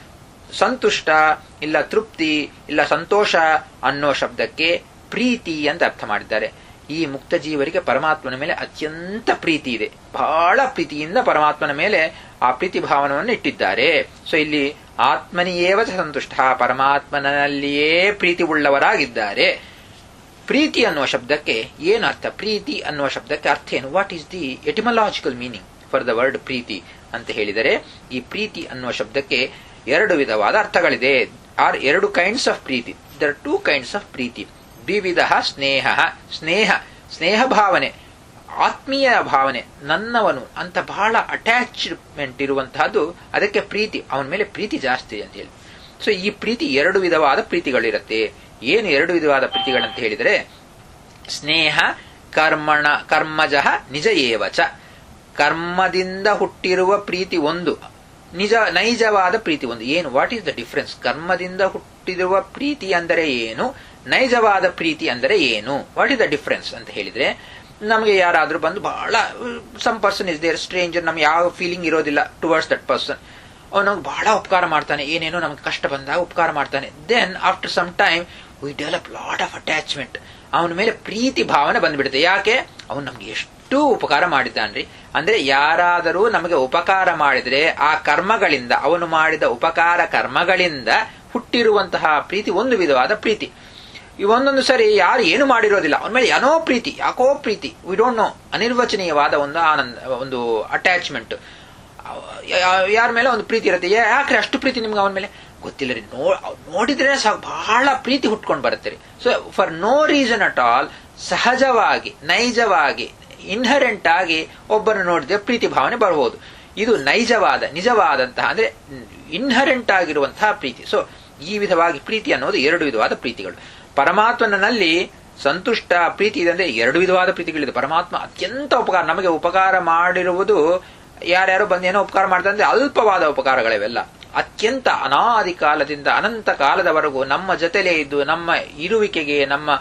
ಸಂತುಷ್ಟ ಇಲ್ಲ ತೃಪ್ತಿ ಇಲ್ಲ ಸಂತೋಷ ಅನ್ನೋ ಶಬ್ದಕ್ಕೆ ಪ್ರೀತಿ ಅಂತ ಅರ್ಥ ಮಾಡಿದ್ದಾರೆ ಈ ಮುಕ್ತ ಜೀವರಿಗೆ ಪರಮಾತ್ಮನ ಮೇಲೆ ಅತ್ಯಂತ ಪ್ರೀತಿ ಇದೆ ಬಹಳ ಪ್ರೀತಿಯಿಂದ ಪರಮಾತ್ಮನ ಮೇಲೆ ಆ ಪ್ರೀತಿ ಭಾವನವನ್ನು ಇಟ್ಟಿದ್ದಾರೆ ಸೊ ಇಲ್ಲಿ ಆತ್ಮನಿಯೇವ ಸಂತುಷ್ಟ ಪರಮಾತ್ಮನಲ್ಲಿಯೇ ಪ್ರೀತಿ ಉಳ್ಳವರಾಗಿದ್ದಾರೆ ಪ್ರೀತಿ ಅನ್ನುವ ಶಬ್ದಕ್ಕೆ ಏನು ಅರ್ಥ ಪ್ರೀತಿ ಅನ್ನುವ ಶಬ್ದಕ್ಕೆ ಅರ್ಥ ಏನು what is the etymological meaning for the word ಪ್ರೀತಿ ಅಂತ ಹೇಳಿದರೆ ಈ ಪ್ರೀತಿ ಅನ್ನುವ ಶಬ್ದಕ್ಕೆ ಎರಡು ವಿಧವಾದ ಅರ್ಥಗಳಿದೆ ಆರ್ ಎರಡು ಕೈಂಡ್ಸ್ ಆಫ್ ಪ್ರೀತಿ ದರ್ ಟೂ ಕೈಂಡ್ಸ್ ಆಫ್ ಪ್ರೀತಿ ದ್ವಿವಿಧ ಸ್ನೇಹ ಸ್ನೇಹ ಸ್ನೇಹ ಭಾವನೆ ಆತ್ಮೀಯ ಭಾವನೆ ನನ್ನವನು ಅಂತ ಬಹಳ ಅಟ್ಯಾಚ್ಮೆಂಟ್ ಇರುವಂತಹದ್ದು ಅದಕ್ಕೆ ಪ್ರೀತಿ ಅವನ ಮೇಲೆ ಪ್ರೀತಿ ಜಾಸ್ತಿ ಅಂತ ಹೇಳಿ ಸೊ ಈ ಪ್ರೀತಿ ಎರಡು ವಿಧವಾದ ಪ್ರೀತಿಗಳಿರುತ್ತೆ ಏನು ಎರಡು ವಿಧವಾದ ಪ್ರೀತಿಗಳಂತ ಹೇಳಿದರೆ ಸ್ನೇಹ ಕರ್ಮಣ ಕರ್ಮಜಃ ನಿಜ ಏವಚ ಕರ್ಮದಿಂದ ಹುಟ್ಟಿರುವ ಪ್ರೀತಿ ಒಂದು ನಿಜ ನೈಜವಾದ ಪ್ರೀತಿ ಒಂದು ಏನು ವಾಟ್ ಈಸ್ ದ ಡಿಫರೆನ್ಸ್ ಕರ್ಮದಿಂದ ಹುಟ್ಟಿರುವ ಪ್ರೀತಿ ಅಂದರೆ ಏನು ನೈಜವಾದ ಪ್ರೀತಿ ಅಂದರೆ ಏನು ವಾಟ್ ಇಸ್ ದ ಡಿಫರೆನ್ಸ್ ಅಂತ ಹೇಳಿದ್ರೆ ನಮಗೆ ಯಾರಾದ್ರೂ ಬಂದು ಬಹಳ some person is there stranger ನಮ್ಗೆ ಯಾವ ಫೀಲಿಂಗ್ ಇರೋದಿಲ್ಲ ಟುವರ್ಡ್ಸ್ ದಟ್ ಪರ್ಸನ್ ಅವನು ಬಹಳ ಉಪಕಾರ ಮಾಡ್ತಾನೆ ಏನೇನೋ ನಮ್ಗೆ ಕಷ್ಟ ಬಂದಾಗ ಉಪಕಾರ ಮಾಡ್ತಾನೆ then after some time we develop lot of attachment ಅವನ ಮೇಲೆ ಪ್ರೀತಿ ಭಾವನೆ ಬಂದ್ಬಿಡುತ್ತೆ ಯಾಕೆ ಅವನು ನಮ್ಗೆ ಎಷ್ಟು ಉಪಕಾರ ಮಾಡಿದ್ದಾನ್ರಿ ಅಂದ್ರೆ ಯಾರಾದರೂ ನಮಗೆ ಉಪಕಾರ ಮಾಡಿದ್ರೆ ಆ ಕರ್ಮಗಳಿಂದ ಅವನು ಮಾಡಿದ ಉಪಕಾರ ಕರ್ಮಗಳಿಂದ ಹುಟ್ಟಿರುವಂತಹ ಪ್ರೀತಿ ಒಂದು ವಿಧವಾದ ಪ್ರೀತಿ ಈ ಒಂದೊಂದು ಸರಿ ಯಾರು ಏನು ಮಾಡಿರೋದಿಲ್ಲ ಅವನ ಮೇಲೆ ಏನೋ ಪ್ರೀತಿ ಯಾಕೋ ಪ್ರೀತಿ ವಿ ಡೋಂಟ್ ನೋ ಅನಿರ್ವಚನೀಯವಾದ ಒಂದು ಆನಂದ ಒಂದು ಅಟ್ಯಾಚ್ಮೆಂಟ್ ಯಾರ ಮೇಲೆ ಒಂದು ಪ್ರೀತಿ ಇರುತ್ತೆ ಯಾಕ್ರೆ ಅಷ್ಟು ಪ್ರೀತಿ ನಿಮ್ಗೆ ಅವನ ಮೇಲೆ ಗೊತ್ತಿಲ್ಲ ರೀ ನೋ ನೋಡಿದ್ರೆ ಸಾಕು ಬಹಳ ಪ್ರೀತಿ ಹುಟ್ಕೊಂಡು ಬರುತ್ತೆ ರೀ so for no reason at all ಸಹಜವಾಗಿ ನೈಜವಾಗಿ ಇನ್ಹರೆಂಟ್ ಆಗಿ ಒಬ್ಬರನ್ನು ನೋಡಿದ್ರೆ ಪ್ರೀತಿ ಭಾವನೆ ಬರಬಹುದು ಇದು ನೈಜವಾದ ನಿಜವಾದಂತಹ ಅಂದ್ರೆ ಇನ್ಹರೆಂಟ್ ಆಗಿರುವಂತಹ ಪ್ರೀತಿ ಸೊ ಈ ವಿಧವಾಗಿ ಪ್ರೀತಿ ಅನ್ನೋದು ಎರಡು ವಿಧವಾದ ಪ್ರೀತಿಗಳು ಪರಮಾತ್ಮನಲ್ಲಿ ಸಂತುಷ್ಟ ಪ್ರೀತಿ ಇದೆ ಅಂದ್ರೆ ಎರಡು ವಿಧವಾದ ಪ್ರೀತಿಗಳಿದೆ ಪರಮಾತ್ಮ ಅತ್ಯಂತ ಉಪಕಾರ ನಮಗೆ ಉಪಕಾರ ಮಾಡಿರುವುದು ಯಾರ್ಯಾರು ಬಂದೇನೋ ಉಪಕಾರ ಮಾಡ್ತಾರೆ ಅಂದ್ರೆ ಅಲ್ಪವಾದ ಉಪಕಾರಗಳಿವೆಲ್ಲ ಅತ್ಯಂತ ಅನಾದಿ ಕಾಲದಿಂದ ಅನಂತ ಕಾಲದವರೆಗೂ ನಮ್ಮ ಜೊತೆಲೇ ಇದ್ದು ನಮ್ಮ ಇರುವಿಕೆಗೆ ನಮ್ಮ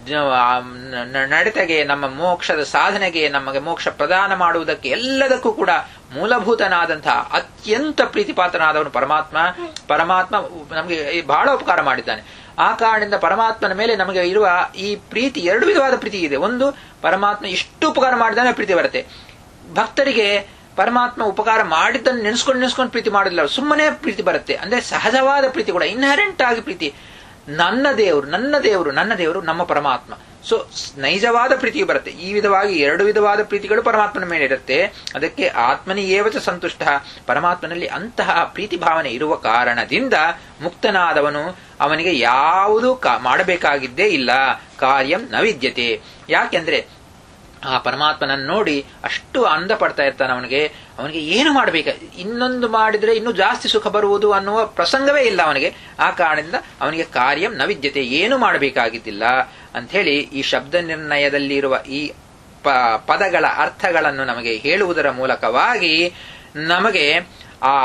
ನಡತೆಗೆ ನಮ್ಮ ಮೋಕ್ಷದ ಸಾಧನೆಗೆ ನಮಗೆ ಮೋಕ್ಷ ಪ್ರದಾನ ಮಾಡುವುದಕ್ಕೆ ಎಲ್ಲದಕ್ಕೂ ಕೂಡ ಮೂಲಭೂತನಾದಂತಹ ಅತ್ಯಂತ ಪ್ರೀತಿಪಾತ್ರನಾದವನು ಪರಮಾತ್ಮ ಪರಮಾತ್ಮ ನಮಗೆ ಬಹಳ ಉಪಕಾರ ಮಾಡಿದ್ದಾನೆ ಆ ಕಾರಣದಿಂದ ಪರಮಾತ್ಮನ ಮೇಲೆ ನಮಗೆ ಇರುವ ಈ ಪ್ರೀತಿ ಎರಡು ವಿಧವಾದ ಪ್ರೀತಿ ಇದೆ ಒಂದು ಪರಮಾತ್ಮ ಇಷ್ಟು ಉಪಕಾರ ಮಾಡಿದಾನೆ ಪ್ರೀತಿ ಬರುತ್ತೆ ಭಕ್ತರಿಗೆ ಪರಮಾತ್ಮ ಉಪಕಾರ ಮಾಡಿದ್ದನ್ನು ನೆನೆಸ್ಕೊಂಡು ನೆನೆಸ್ಕೊಂಡು ಪ್ರೀತಿ ಮಾಡಿಲ್ಲ ಸುಮ್ಮನೆ ಪ್ರೀತಿ ಬರುತ್ತೆ ಅಂದ್ರೆ ಸಹಜವಾದ ಪ್ರೀತಿ ಕೂಡ ಇನ್ಹರೆಂಟ್ ಆಗಿ ಪ್ರೀತಿ ನನ್ನ ದೇವರು ನನ್ನ ದೇವರು ನನ್ನ ದೇವರು ನಮ್ಮ ಪರಮಾತ್ಮ ಸೊ ನೈಜವಾದ ಪ್ರೀತಿ ಬರುತ್ತೆ ಈ ವಿಧವಾಗಿ ಎರಡು ವಿಧವಾದ ಪ್ರೀತಿಗಳು ಪರಮಾತ್ಮನ ಮೇಲೆ ಇರುತ್ತೆ ಅದಕ್ಕೆ ಆತ್ಮನಿ ಏವಚ ಸಂತುಷ್ಟ ಪರಮಾತ್ಮನಲ್ಲಿ ಅಂತಹ ಪ್ರೀತಿ ಭಾವನೆ ಇರುವ ಕಾರಣದಿಂದ ಮುಕ್ತನಾದವನು ಅವನಿಗೆ ಯಾವುದು ಮಾಡಬೇಕಾಗಿದ್ದೇ ಇಲ್ಲ ಕಾರ್ಯಂ ನ ವಿದ್ಯತೆ ಯಾಕೆಂದ್ರೆ ಆ ಪರಮಾತ್ಮನನ್ನು ನೋಡಿ ಅಷ್ಟು ಅಂದ ಪಡ್ತಾ ಇರ್ತಾನೆ ಅವನಿಗೆ ಅವನಿಗೆ ಏನು ಮಾಡಬೇಕ ಇನ್ನೊಂದು ಮಾಡಿದ್ರೆ ಇನ್ನೂ ಜಾಸ್ತಿ ಸುಖ ಬರುವುದು ಅನ್ನುವ ಪ್ರಸಂಗವೇ ಇಲ್ಲ ಅವನಿಗೆ ಆ ಕಾರಣದಿಂದ ಅವನಿಗೆ ಕಾರ್ಯಂ ನ ವಿದ್ಯತೆ ಏನು ಮಾಡಬೇಕಾಗಿದ್ದಿಲ್ಲ ಅಂಥೇಳಿ ಈ ಶಬ್ದ ನಿರ್ಣಯದಲ್ಲಿರುವ ಈ ಪ- ಪದಗಳ ಅರ್ಥಗಳನ್ನು ನಮಗೆ ಹೇಳುವುದರ ಮೂಲಕವಾಗಿ ನಮಗೆ ಆ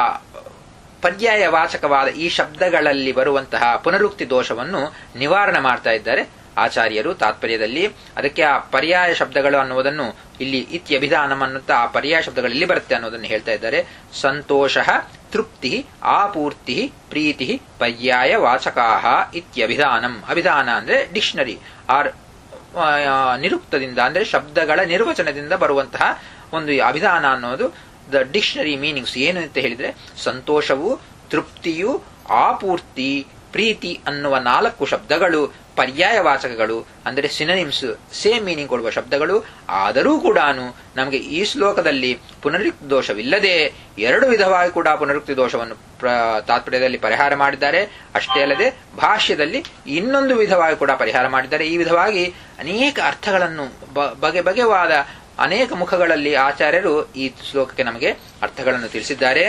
ಪರ್ಯಾಯ ವಾಚಕವಾದ ಈ ಶಬ್ದಗಳಲ್ಲಿ ಬರುವಂತಹ ಪುನರುಕ್ತಿ ದೋಷವನ್ನು ನಿವಾರಣೆ ಮಾಡ್ತಾ ಇದ್ದಾರೆ ಆಚಾರ್ಯರು ತಾತ್ಪರ್ಯದಲ್ಲಿ ಅದಕ್ಕೆ ಆ ಪರ್ಯಾಯ ಶಬ್ದಗಳು ಅನ್ನುವುದನ್ನು ಇಲ್ಲಿ ಇತ್ಯಭಿಧಾನಂ ಅನ್ನುತ್ತಾ ಆ ಪರ್ಯಾಯ ಶಬ್ದಗಳು ಇಲ್ಲಿ ಬರುತ್ತೆ ಅನ್ನೋದನ್ನು ಹೇಳ್ತಾ ಇದ್ದಾರೆ ಸಂತೋಷ ತೃಪ್ತಿ ಆಪೂರ್ತಿ ಪ್ರೀತಿ ಪರ್ಯಾಯ ವಾಚಕಾಹ ಇತ್ಯಭಿಧಾನಂ ಅಭಿಧಾನ ಅಂದ್ರೆ ಡಿಕ್ಷನರಿ ಆರ್ ಆ, ನಿರುಕ್ತದಿಂದ ಅಂದ್ರೆ ಶಬ್ದಗಳ ನಿರ್ವಚನದಿಂದ ಬರುವಂತಹ ಒಂದು ಈ ಅಭಿಧಾನ ಅನ್ನೋದು ದ ಡಿಕ್ಷನರಿ ಮೀನಿಂಗ್ಸ್ ಏನು ಅಂತ ಹೇಳಿದ್ರೆ ಸಂತೋಷವು ತೃಪ್ತಿಯು ಆಪೂರ್ತಿ ಪ್ರೀತಿ ಅನ್ನುವ ನಾಲ್ಕು ಶಬ್ದಗಳು ಪರ್ಯಾಯವಾಚಕಗಳು ಅಂದರೆ ಸಿನನಿಮ್ಸ್ ಸೇಮ್ ಮೀನಿಂಗ್ ಕೊಡುವ ಶಬ್ದಗಳು ಆದರೂ ಕೂಡ ನಮಗೆ ಈ ಶ್ಲೋಕದಲ್ಲಿ ಪುನರುಕ್ತಿ ದೋಷವಿಲ್ಲದೆ ಎರಡು ವಿಧವಾಗಿ ಕೂಡ ಪುನರುಕ್ತಿ ದೋಷವನ್ನು ಪ್ರ- ತಾತ್ಪರ್ಯದಲ್ಲಿ ಪರಿಹಾರ ಮಾಡಿದ್ದಾರೆ ಅಷ್ಟೇ ಅಲ್ಲದೆ ಭಾಷ್ಯದಲ್ಲಿ ಇನ್ನೊಂದು ವಿಧವಾಗಿ ಕೂಡ ಪರಿಹಾರ ಮಾಡಿದ್ದಾರೆ ಈ ವಿಧವಾಗಿ ಅನೇಕ ಅರ್ಥಗಳನ್ನು ಬ- ಬಗೆ ಬಗೆವಾದ ಅನೇಕ ಮುಖಗಳಲ್ಲಿ ಆಚಾರ್ಯರು ಈ ಶ್ಲೋಕಕ್ಕೆ ನಮಗೆ ಅರ್ಥಗಳನ್ನು ತಿಳಿಸಿದ್ದಾರೆ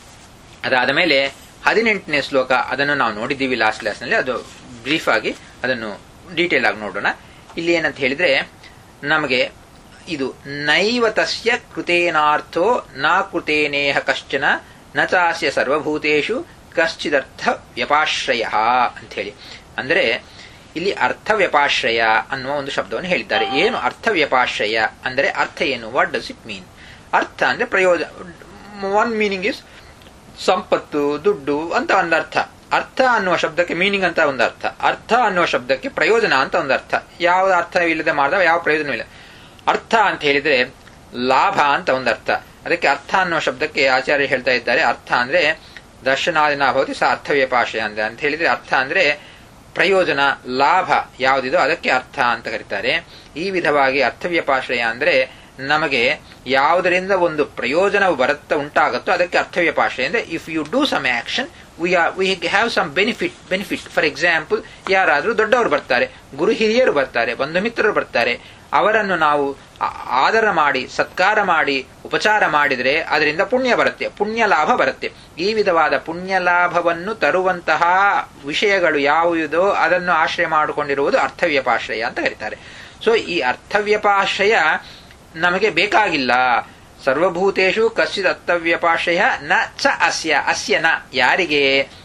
ಅದಾದ ಮೇಲೆ ಹದಿನೆಂಟನೇ ಶ್ಲೋಕ ಅದನ್ನು ನಾವು ನೋಡಿದ್ದೀವಿ ಲಾಸ್ಟ್ ಕ್ಲಾಸ್ನಲ್ಲಿ ಅದು ಬ್ರೀಫ್ ಆಗಿ ಅದನ್ನು ಡೀಟೇಲ್ ಆಗಿ ನೋಡೋಣ ಇಲ್ಲಿ ಏನಂತ ಹೇಳಿದ್ರೆ ನಮಗೆ ಇದು ನೈವ ತಸ್ಯ ಕೃತೇನಾರ್ಥೋ ನ ಕೃತೇನೇಹ ಕಶ್ಚನ ನ ಚಾಸ್ಯ ಸರ್ವಭೂತೇಷು ಕಶ್ಚಿದರ್ಥ ವ್ಯಪಾಶ್ರಯ ಅಂತ ಹೇಳಿ ಅಂದ್ರೆ ಇಲ್ಲಿ ಅರ್ಥ ವ್ಯಪಾಶ್ರಯ ಅನ್ನುವ ಒಂದು ಶಬ್ದವನ್ನು ಹೇಳಿದ್ದಾರೆ ಏನು ಅರ್ಥ ವ್ಯಪಾಶ್ರಯ ಅಂದರೆ ಅರ್ಥ ಏನು ವಾಟ್ ಡಸ್ ಇಟ್ ಮೀನ್ ಅರ್ಥ ಅಂದ್ರೆ ಪ್ರಯೋಜನ ಒನ್ ಮೀನಿಂಗ್ ಇಸ್ ಸಂಪತ್ತು ದುಡ್ಡು ಅಂತ ಒಂದು ಅರ್ಥ ಅರ್ಥ ಅನ್ನುವ ಶಬ್ದಕ್ಕೆ ಮೀನಿಂಗ್ ಅಂತ ಒಂದು ಅರ್ಥ ಅರ್ಥ ಅನ್ನುವ ಶಬ್ದಕ್ಕೆ ಪ್ರಯೋಜನ ಅಂತ ಒಂದು ಅರ್ಥ ಯಾವ ಅರ್ಥವಿಲ್ಲದೆ ಮಾಡಿದಾಗ ಯಾವ ಪ್ರಯೋಜನವಿಲ್ಲ ಅರ್ಥ ಅಂತ ಹೇಳಿದ್ರೆ ಲಾಭ ಅಂತ ಒಂದು ಅರ್ಥ ಅದಕ್ಕೆ ಅರ್ಥ ಅನ್ನುವ ಶಬ್ದಕ್ಕೆ ಆಚಾರ್ಯ ಹೇಳ್ತಾ ಇದ್ದಾರೆ ಅರ್ಥ ಅಂದ್ರೆ ದರ್ಶನಾದಿನ ಭವತಿ ಸ ಅರ್ಥ ವ್ಯಪಾಶಯ ಅಂತ ಅಂತ ಹೇಳಿದ್ರೆ ಅರ್ಥ ಅಂದ್ರೆ ಪ್ರಯೋಜನ ಲಾಭ ಯಾವುದಿದೋ ಅದಕ್ಕೆ ಅರ್ಥ ಅಂತ ಕರೀತಾರೆ ಈ ವಿಧವಾಗಿ ಅರ್ಥವ್ಯಪಾಶ್ರಯ ಅಂದ್ರೆ ನಮಗೆ ಯಾವುದರಿಂದ ಒಂದು ಪ್ರಯೋಜನ ಬರುತ್ತಾ ಉಂಟಾಗುತ್ತೋ ಅದಕ್ಕೆ ಅರ್ಥವ್ಯಪಾಶ್ರಯ ಅಂದ್ರೆ if you do some action we are we have some benefit benefit for example ಯಾರಾದರೂ ದೊಡ್ಡವರು ಬರ್ತಾರೆ ಗುರು ಹಿರಿಯರು ಬರ್ತಾರೆ ಬಂಧು ಮಿತ್ರರು ಬರ್ತಾರೆ ಅವರನ್ನು ನಾವು ಆ- ಆದರ ಮಾಡಿ ಸತ್ಕಾರ ಮಾಡಿ ಉಪಚಾರ ಮಾಡಿದರೆ ಅದರಿಂದ ಪುಣ್ಯ ಬರುತ್ತೆ ಪುಣ್ಯ ಲಾಭ ಬರುತ್ತೆ ಈ ವಿಧವಾದ ಪುಣ್ಯ ಲಾಭವನ್ನು ತರುವಂತಹ ವಿಷಯಗಳು ಯಾವುದೋ ಅದನ್ನು ಆಶ್ರಯ ಮಾಡಿಕೊಂಡಿರುವುದು ಅರ್ಥವ್ಯಪಾಶ್ರಯ ಅಂತ ಕರೀತಾರೆ ಸೊ ಈ ಅರ್ಥವ್ಯಪಾಶ್ರಯ ನಮಗೆ ಬೇಕಾಗಿಲ್ಲ ಸರ್ವಭೂತೇಶು ಕಶ್ಚಿತ್ ಅರ್ಥವ್ಯಪಾಶ್ರಯ ನ ಚ ಅಸ್ಯ ಅಸ್ಯ ನ ಯಾರಿಗೆ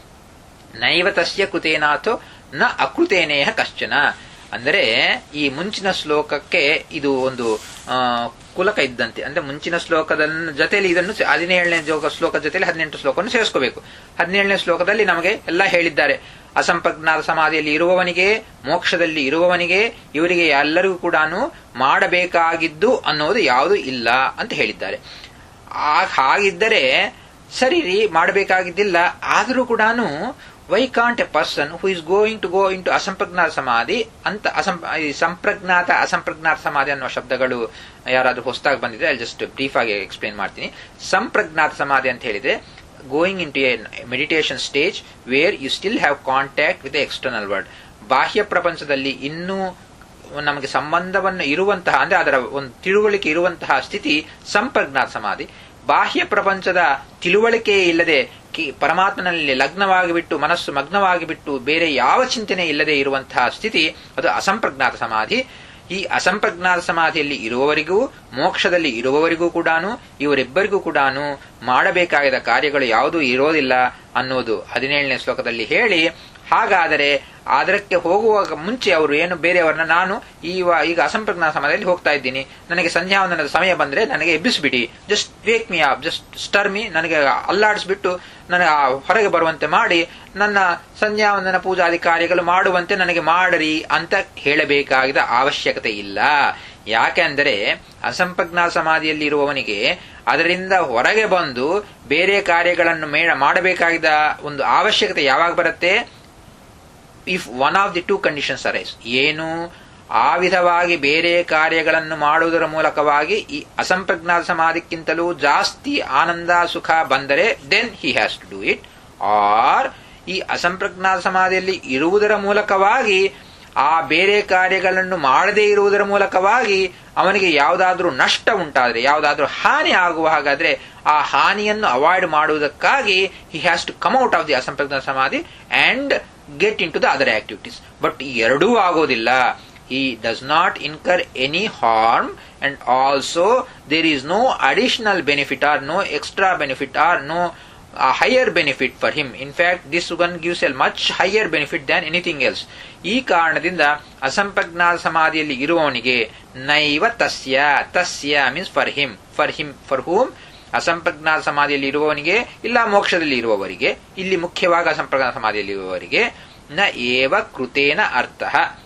ನೈವ ತಸ್ಯ ಕೃತೇನಾಥೋ ನ ಅಕೃತೇನೇಹ ಕಶ್ಚನ ಅಂದರೆ ಈ ಮುಂಚಿನ ಶ್ಲೋಕಕ್ಕೆ ಇದು ಒಂದು ಆ, ಕುಲಕ ಇದ್ದಂತೆ ಅಂದ್ರೆ ಮುಂಚಿನ ಶ್ಲೋಕದ ಜೊತೆಯಲ್ಲಿ ಇದನ್ನು ಸೆ- ಹದಿನೇಳನೇ ಜೋಗ ಶ್ಲೋಕದ ಜೊತೆಲಿ ಹದಿನೆಂಟು ಶ್ಲೋಕವನ್ನು ಸೇರಿಸ್ಕೋಬೇಕು ಹದಿನೇಳನೇ ಶ್ಲೋಕದಲ್ಲಿ ನಮಗೆ ಎಲ್ಲ ಹೇಳಿದ್ದಾರೆ ಅಸಂಪ್ರಜ್ಞಾತ ಸಮಾಧಿಯಲ್ಲಿ ಇರುವವನಿಗೆ ಮೋಕ್ಷದಲ್ಲಿ ಇರುವವನಿಗೆ ಇವರಿಗೆ ಎಲ್ಲರಿಗೂ ಕೂಡ ಮಾಡಬೇಕಾಗಿದ್ದು ಅನ್ನೋದು ಯಾವುದು ಇಲ್ಲ ಅಂತ ಹೇಳಿದ್ದಾರೆ ಆ- ಹಾಗಿದ್ದರೆ ಸರಿ ರೀ ಮಾಡಬೇಕಾಗಿದ್ದಿಲ್ಲ ಆದರೂ ಕೂಡ why can't a person who is going to go into ಅಸಂಪ್ರಜ್ಞಾತ ಸಮಾಧಿ ಅಂತ ಅಸಂ ಈ ಸಂಪ್ರಜ್ಞಾತ ಅಸಂಪ್ರಜ್ಞಾತ ಸಮಾಧಿ ಅನ್ನೋ ಶಬ್ದಗಳು ಯಾರಾದ್ರೂ ಹೊಸದಾಗಿ ಬಂದಿದ್ರೆ ಅಲ್ಲಿ ಜಸ್ಟ್ ಬ್ರೀಫ್ ಆಗಿ ಎಕ್ಸ್ಪ್ಲೇನ್ ಮಾಡ್ತೀನಿ ಸಂಪ್ರಜ್ಞಾತ ಸಮಾಧಿ ಅಂತ ಹೇಳಿದ್ರೆ going into a meditation stage where you still have contact with external world ಬಾಹ್ಯ ಪ್ರಪಂಚದಲ್ಲಿ ಇನ್ನೂ ನಮಗೆ ಸಂಬಂಧವನ್ನು ಇರುವಂತಹ ಅಂದ್ರೆ ಅದರ ಒಂದು ತಿಳುವಳಿಕೆ ಇರುವಂತಹ ಸ್ಥಿತಿ ಸಂಪ್ರಜ್ಞಾತ ಸಮಾಧಿ ಬಾಹ್ಯ ಪ್ರಪಂಚದ ತಿಳುವಳಿಕೆ ಇಲ್ಲದೆ ಕಿ- ಪರಮಾತ್ಮನಲ್ಲಿ ಲಗ್ನವಾಗಿ ಬಿಟ್ಟು ಮನಸ್ಸು ಮಗ್ನವಾಗಿ ಬಿಟ್ಟು ಬೇರೆ ಯಾವ ಚಿಂತನೆ ಇಲ್ಲದೆ ಇರುವಂತಹ ಸ್ಥಿತಿ ಅದು ಅಸಂಪ್ರಜ್ಞಾತ ಸಮಾಧಿ ಈ ಅಸಂಪ್ರಜ್ಞಾತ ಸಮಾಧಿಯಲ್ಲಿ ಇರುವವರಿಗೂ ಮೋಕ್ಷದಲ್ಲಿ ಇರುವವರಿಗೂ ಕೂಡ ಇವರಿಬ್ಬರಿಗೂ ಕೂಡ ಮಾಡಬೇಕಾದ ಕಾರ್ಯಗಳು ಯಾವುದೂ ಇರೋದಿಲ್ಲ ಅನ್ನೋದು ಹದಿನೇಳನೇ ಶ್ಲೋಕದಲ್ಲಿ ಹೇಳಿ ಹಾಗಾದರೆ ಅದಕ್ಕೆ ಹೋಗುವಾಗ ಮುಂಚೆ ಅವರು ಏನು ಬೇರೆಯವರನ್ನ ನಾನು ಈ ವ- ಈಗ ಅಸಂಪ್ರಜ್ಞಾತ ಸಮಾಧಿಯಲ್ಲಿ ಹೋಗ್ತಾ ಇದ್ದೀನಿ ನನಗೆ ಸಂಧ್ಯಾವಂದನದ ಸಮಯ ಬಂದ್ರೆ ನನಗೆ ಎಬ್ಬಿಸ್ಬಿಡಿ just wake me up just stir me ನನಗೆ ಅಲ್ಲಾಡಿಸ್ಬಿಟ್ಟು ನನಗೆ ಆ ಹೊರಗೆ ಬರುವಂತೆ ಮಾಡಿ ನನ್ನ ಸಂಧ್ಯಾವಂದನ ಪೂಜಾದಿ ಕಾರ್ಯಗಳು ಮಾಡುವಂತೆ ನನಗೆ ಮಾಡರಿ ಅಂತ ಹೇಳಬೇಕಾದ ಅವಶ್ಯಕತೆ ಇಲ್ಲ ಯಾಕೆಂದರೆ ಅಸಂಪ್ರಜ್ಞಾತ ಸಮಾಧಿಯಲ್ಲಿ ಇರುವವನಿಗೆ ಅದರಿಂದ ಹೊರಗೆ ಬಂದು ಬೇರೆ ಕಾರ್ಯಗಳನ್ನು ಮೇ- ಮಾಡಬೇಕಾದ ಒಂದು ಅವಶ್ಯಕತೆ ಯಾವಾಗ ಬರುತ್ತೆ if one of the two conditions arise ಏನು ಆ ವಿಧವಾಗಿ ಬೇರೆ ಕಾರ್ಯಗಳನ್ನು ಮಾಡುವುದರ ಮೂಲಕವಾಗಿ ಈ ಅಸಂಪ್ರಜ್ಞಾತ ಸಮಾಧಿಕ್ಕಿಂತಲೂ ಜಾಸ್ತಿ ಆನಂದ ಸುಖ ಬಂದರೆ then he has to do it or ಈ ಅಸಂಪ್ರಜ್ಞಾತ ಸಮಾಧಿಯಲ್ಲಿ ಇರುವುದರ ಮೂಲಕವಾಗಿ ಆ ಬೇರೆ ಕಾರ್ಯಗಳನ್ನು ಮಾಡದೇ ಇರುವುದರ ಮೂಲಕವಾಗಿ ಅವನಿಗೆ ಯಾವುದಾದ್ರೂ ನಷ್ಟ ಉಂಟಾದರೆ ಯಾವುದಾದ್ರೂ ಹಾನಿ ಆಗುವ ಹಾಗಾದ್ರೆ ಆ ಹಾನಿಯನ್ನು ಅವಾಯ್ಡ್ ಮಾಡುವುದಕ್ಕಾಗಿ he has to come out of the ಅಸಂಪ್ರಜ್ಞಾತ ಸಮಾಧಿ and get into the other activities but ಈ ಎರಡೂ ಆಗೋದಿಲ್ಲ ಈ does not incur any harm and also there is no additional benefit or no extra benefit or no higher benefit for him in fact this one gives all much higher benefit than anything else ಈ ಕಾರಣದಿಂದ ಅಸಂಪ್ರಜ್ಞಾತ ಸಮಾಧಿಯಲ್ಲಿ ಇರುವವನಿಗೆ ನೈವ ತಸ್ಯ ತಸ್ಯ means for him for him for whom ಅಸಂಪ್ರಜ್ಞಾತ ಸಮಾಧಿಯಲ್ಲಿ ಇರುವವನಿಗೆ ಇಲ್ಲ ಮೋಕ್ಷದಲ್ಲಿ ಇರುವವರಿಗೆ ಇಲ್ಲಿ ಮುಖ್ಯವಾಗಿ ಅಸಂಪ್ರಜ್ಞಾತ ಸಮಾಧಿಯಲ್ಲಿ ಇರುವವರಿಗೆ ನ ಏವ ಕೃತೇನ ಅರ್ಥ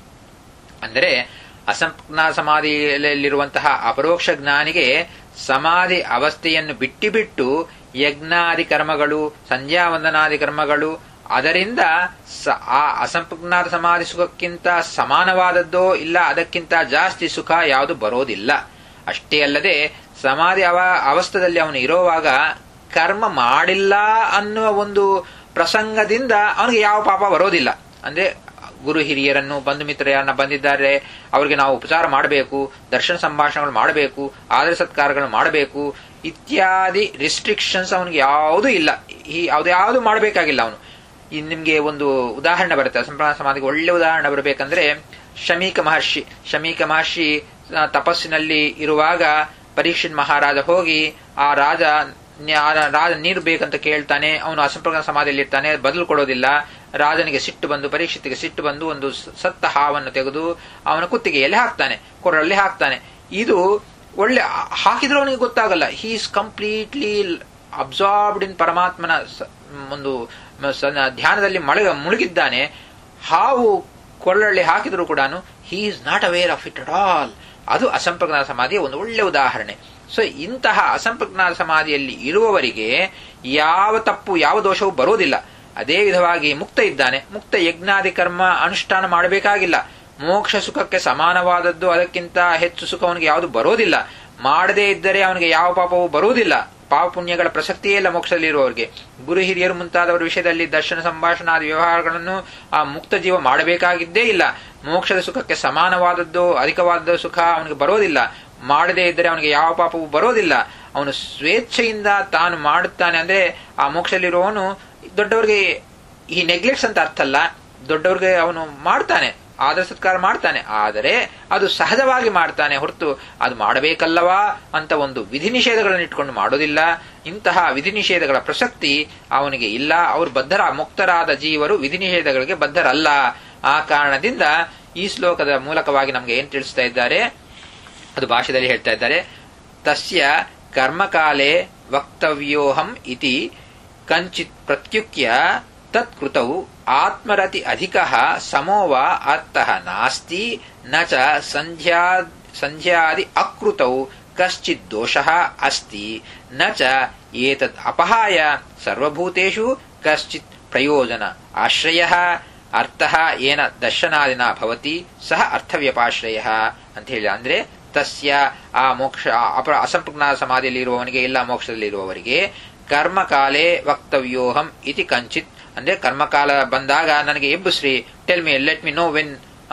ಅಂದರೆ ಅಸಂಪ್ರಜ್ಞಾತ ಸಮಾಧಿಯಲ್ಲಿರುವಂತಹ ಅಪರೋಕ್ಷ ಜ್ಞಾನಿಗೆ ಸಮಾಧಿ ಅವಸ್ಥೆಯನ್ನು ಬಿಟ್ಟಿಬಿಟ್ಟು ಯಜ್ಞಾದಿ ಕರ್ಮಗಳು ಸಂಧ್ಯಾವಂದನಾದಿ ಕರ್ಮಗಳು ಅದರಿಂದ ಆ ಅಸಂಪ್ರಜ್ಞಾತ ಸಮಾಧಿ ಸುಖಕ್ಕಿಂತ ಸಮಾನವಾದದ್ದೋ ಇಲ್ಲ ಅದಕ್ಕಿಂತ ಜಾಸ್ತಿ ಸುಖ ಯಾವುದು ಬರೋದಿಲ್ಲ ಅಷ್ಟೇ ಅಲ್ಲದೆ ಸಮಾಧಿ ಅವ ಅವಸ್ಥದಲ್ಲಿ ಅವನು ಇರೋವಾಗ ಕರ್ಮ ಮಾಡಿಲ್ಲ ಅನ್ನುವ ಒಂದು ಪ್ರಸಂಗದಿಂದ ಅವನಿಗೆ ಯಾವ ಪಾಪ ಬರೋದಿಲ್ಲ ಅಂದ್ರೆ ಗುರು ಹಿರಿಯರನ್ನು ಬಂಧು ಮಿತ್ರರನ್ನ ಬಂದಿದ್ದಾರೆ ಅವರಿಗೆ ನಾವು ಉಪಚಾರ ಮಾಡಬೇಕು ದರ್ಶನ ಸಂಭಾಷಣೆಗಳು ಮಾಡಬೇಕು ಆದರ ಸತ್ಕಾರಗಳು ಮಾಡಬೇಕು ಇತ್ಯಾದಿ ರಿಸ್ಟ್ರಿಕ್ಷನ್ಸ್ ಅವನಿಗೆ ಯಾವುದೂ ಇಲ್ಲ ಈ ಯಾವುದು ಮಾಡಬೇಕಾಗಿಲ್ಲ ಅವನು ನಿಮ್ಗೆ ಒಂದು ಉದಾಹರಣೆ ಬರುತ್ತೆ ಸಂಪ್ರದಾಯ ಸಮಾಧಿಗೆ ಒಳ್ಳೆ ಉದಾಹರಣೆ ಬರಬೇಕಂದ್ರೆ ಶಮೀಕ ಮಹರ್ಷಿ ಶಮೀಕ ಮಹರ್ಷಿ ತಪಸ್ಸಿನಲ್ಲಿ ಇರುವಾಗ ಪರೀಕ್ಷಿತ್ ಮಹಾರಾಜ ಹೋಗಿ ಆ ರಾಜ ರಾಜ ನೀರು ಬೇಕಂತ ಕೇಳ್ತಾನೆ ಅವನು ಅಸಂಪ್ರದಾಯ ಸಮಾಧಿಯಲ್ಲಿ ಇರ್ತಾನೆ ಬದಲು ಕೊಡೋದಿಲ್ಲ ರಾಜನಿಗೆ ಸಿಟ್ಟು ಬಂದು ಪರೀಕ್ಷಿತಿಗೆ ಸಿಟ್ಟು ಬಂದು ಒಂದು ಸತ್ತ ಹಾವನ್ನು ತೆಗೆದು ಅವನ ಕುತ್ತಿಗೆಯಲ್ಲಿ ಹಾಕ್ತಾನೆ ಕೊರಳಲ್ಲಿ ಹಾಕ್ತಾನೆ ಇದು ಒಳ್ಳೆ ಹಾಕಿದ್ರೆ ಅವನಿಗೆ ಗೊತ್ತಾಗಲ್ಲ he is completely absorbed in ಪರಮಾತ್ಮನ ಒಂದು ಧ್ಯಾನದಲ್ಲಿ ಮಳಗ ಮುಳುಗಿದ್ದಾನೆ ಹಾವು ಕೊರಳಲ್ಲಿ ಹಾಕಿದ್ರು ಕೂಡ he is not aware of it at all ಅದು ಅಸಂಪ್ರಜ್ಞಾತ ಸಮಾಧಿಯ ಒಂದು ಒಳ್ಳೆ ಉದಾಹರಣೆ ಸೊ ಇಂತಹ ಅಸಂಪ್ರಜ್ಞಾತ ಸಮಾಧಿಯಲ್ಲಿ ಇರುವವರಿಗೆ ಯಾವ ತಪ್ಪು ಯಾವ ದೋಷವೂ ಬರೋದಿಲ್ಲ ಅದೇ ವಿಧವಾಗಿ ಮುಕ್ತ ಇದ್ದಾನೆ ಮುಕ್ತ ಯಜ್ಞಾದಿ ಕರ್ಮ ಅನುಷ್ಠಾನ ಮಾಡಬೇಕಾಗಿಲ್ಲ ಮೋಕ್ಷ ಸುಖಕ್ಕೆ ಸಮಾನವಾದದ್ದು ಅದಕ್ಕಿಂತ ಹೆಚ್ಚು ಸುಖ ಅವನಿಗೆ ಯಾವುದು ಬರೋದಿಲ್ಲ ಮಾಡದೇ ಇದ್ದರೆ ಅವನಿಗೆ ಯಾವ ಪಾಪವೂ ಬರುವುದಿಲ್ಲ ಪಾಪ ಪುಣ್ಯಗಳ ಪ್ರಸಕ್ತಿಯೇ ಇಲ್ಲ ಮೋಕ್ಷದಲ್ಲಿರುವವರಿಗೆ ಗುರು ಹಿರಿಯರು ಮುಂತಾದವರ ವಿಷಯದಲ್ಲಿ ದರ್ಶನ ಸಂಭಾಷಣಾದಿ ವ್ಯವಹಾರಗಳನ್ನು ಆ ಮುಕ್ತ ಜೀವ ಮಾಡಬೇಕಾಗಿದ್ದೇ ಇಲ್ಲ ಮೋಕ್ಷದ ಸುಖಕ್ಕೆ ಸಮಾನವಾದದ್ದು ಅಧಿಕವಾದ ಸುಖ ಅವನಿಗೆ ಬರೋದಿಲ್ಲ ಮಾಡದೇ ಇದ್ದರೆ ಅವನಿಗೆ ಯಾವ ಪಾಪವೂ ಬರೋದಿಲ್ಲ ಅವನು ಸ್ವೇಚ್ಛೆಯಿಂದ ತಾನು ಮಾಡುತ್ತಾನೆ ಅಂದ್ರೆ ಆ ಮೋಕ್ಷದಲ್ಲಿರುವವನು ದೊಡ್ಡವರಿಗೆ ಈ ನೆಗ್ಲೆಕ್ಟ್ಸ್ ಅಂತ ಅರ್ಥ ಅಲ್ಲ ದೊಡ್ಡವ್ರಿಗೆ ಅವನು ಮಾಡ್ತಾನೆ ಆದರ ಸತ್ಕಾರ ಮಾಡ್ತಾನೆ ಆದರೆ ಅದು ಸಹಜವಾಗಿ ಮಾಡ್ತಾನೆ ಹೊರತು ಅದು ಮಾಡಬೇಕಲ್ಲವಾ ಅಂತ ಒಂದು ವಿಧಿ ನಿಷೇಧಗಳನ್ನು ಇಟ್ಕೊಂಡು ಮಾಡೋದಿಲ್ಲ ಇಂತಹ ವಿಧಿ ನಿಷೇಧಗಳ ಪ್ರಸಕ್ತಿ ಅವನಿಗೆ ಇಲ್ಲ ಅವರು ಬದ್ಧರ ಮುಕ್ತರಾದ ಜೀವರು ವಿಧಿ ನಿಷೇಧಗಳಿಗೆ ಬದ್ಧರಲ್ಲ ಆ ಕಾರಣದಿಂದ ಈ ಶ್ಲೋಕದ ಮೂಲಕವಾಗಿ ನಮಗೆ ಏನ್ ತಿಳಿಸ್ತಾ ಇದ್ದಾರೆ ಅದು ಭಾಷೆಯಲ್ಲಿ ಹೇಳ್ತಾ ಇದ್ದಾರೆ ತಸ್ಯ ಕರ್ಮಕಾಲೆ ವಕ್ತವ್ಯೋಹಂ ಇತಿ ಕಂಚಿತ್ ಪ್ರತ್ಯುಕ್ಯ ತತ್ಕೃತವು ಆತ್ಮರತಿ ಅಧಿಕ ಸಮೋವ ಅರ್ಥ ನಾಸ್ತಿ ನ ಚ ಸಂಧ್ಯಾ ಸಂಧ್ಯಾದಿ ಅಕೃತೌ ಕಶ್ಚಿತ್ ದೋಷ ಅಸ್ತಿ ನ ಚ ಏತದ್ ಅಪಹಾಯ ಸರ್ವಭೂತೇಷು ಕಶ್ಚಿತ್ ಪ್ರಯೋಜನ ಆಶ್ರಯ ಅರ್ಥ ಏನ ದರ್ಶನಾದಿನ ಭವತಿ ಸಹ ಅರ್ಥವ್ಯಪಾಶ್ರಯ ಅಂತ ಹೇಳಿ ಅಂದ್ರೆ ತಸ್ಯ ಆ ಮೋಕ್ಷ ಅಪರ ಅಸಂಪ್ರಜ್ಞಾತ ಸಮಾಧಿಯಲ್ಲಿ ಇರುವವನಿಗೆ ಇಲ್ಲ ಮೋಕ್ಷದಲ್ಲಿರುವವರಿಗೆ ಕರ್ಮಕಾಲೆ ವಕ್ತವ್ಯೋಹಂ ಇತಿ ಕಂಚಿತ್ ಅಂದ್ರೆ ಕರ್ಮಕಾಲ ಬಂದಾಗ ನನಗೆ ಎಬ್ಬುಸ್ರಿ tell me let me know when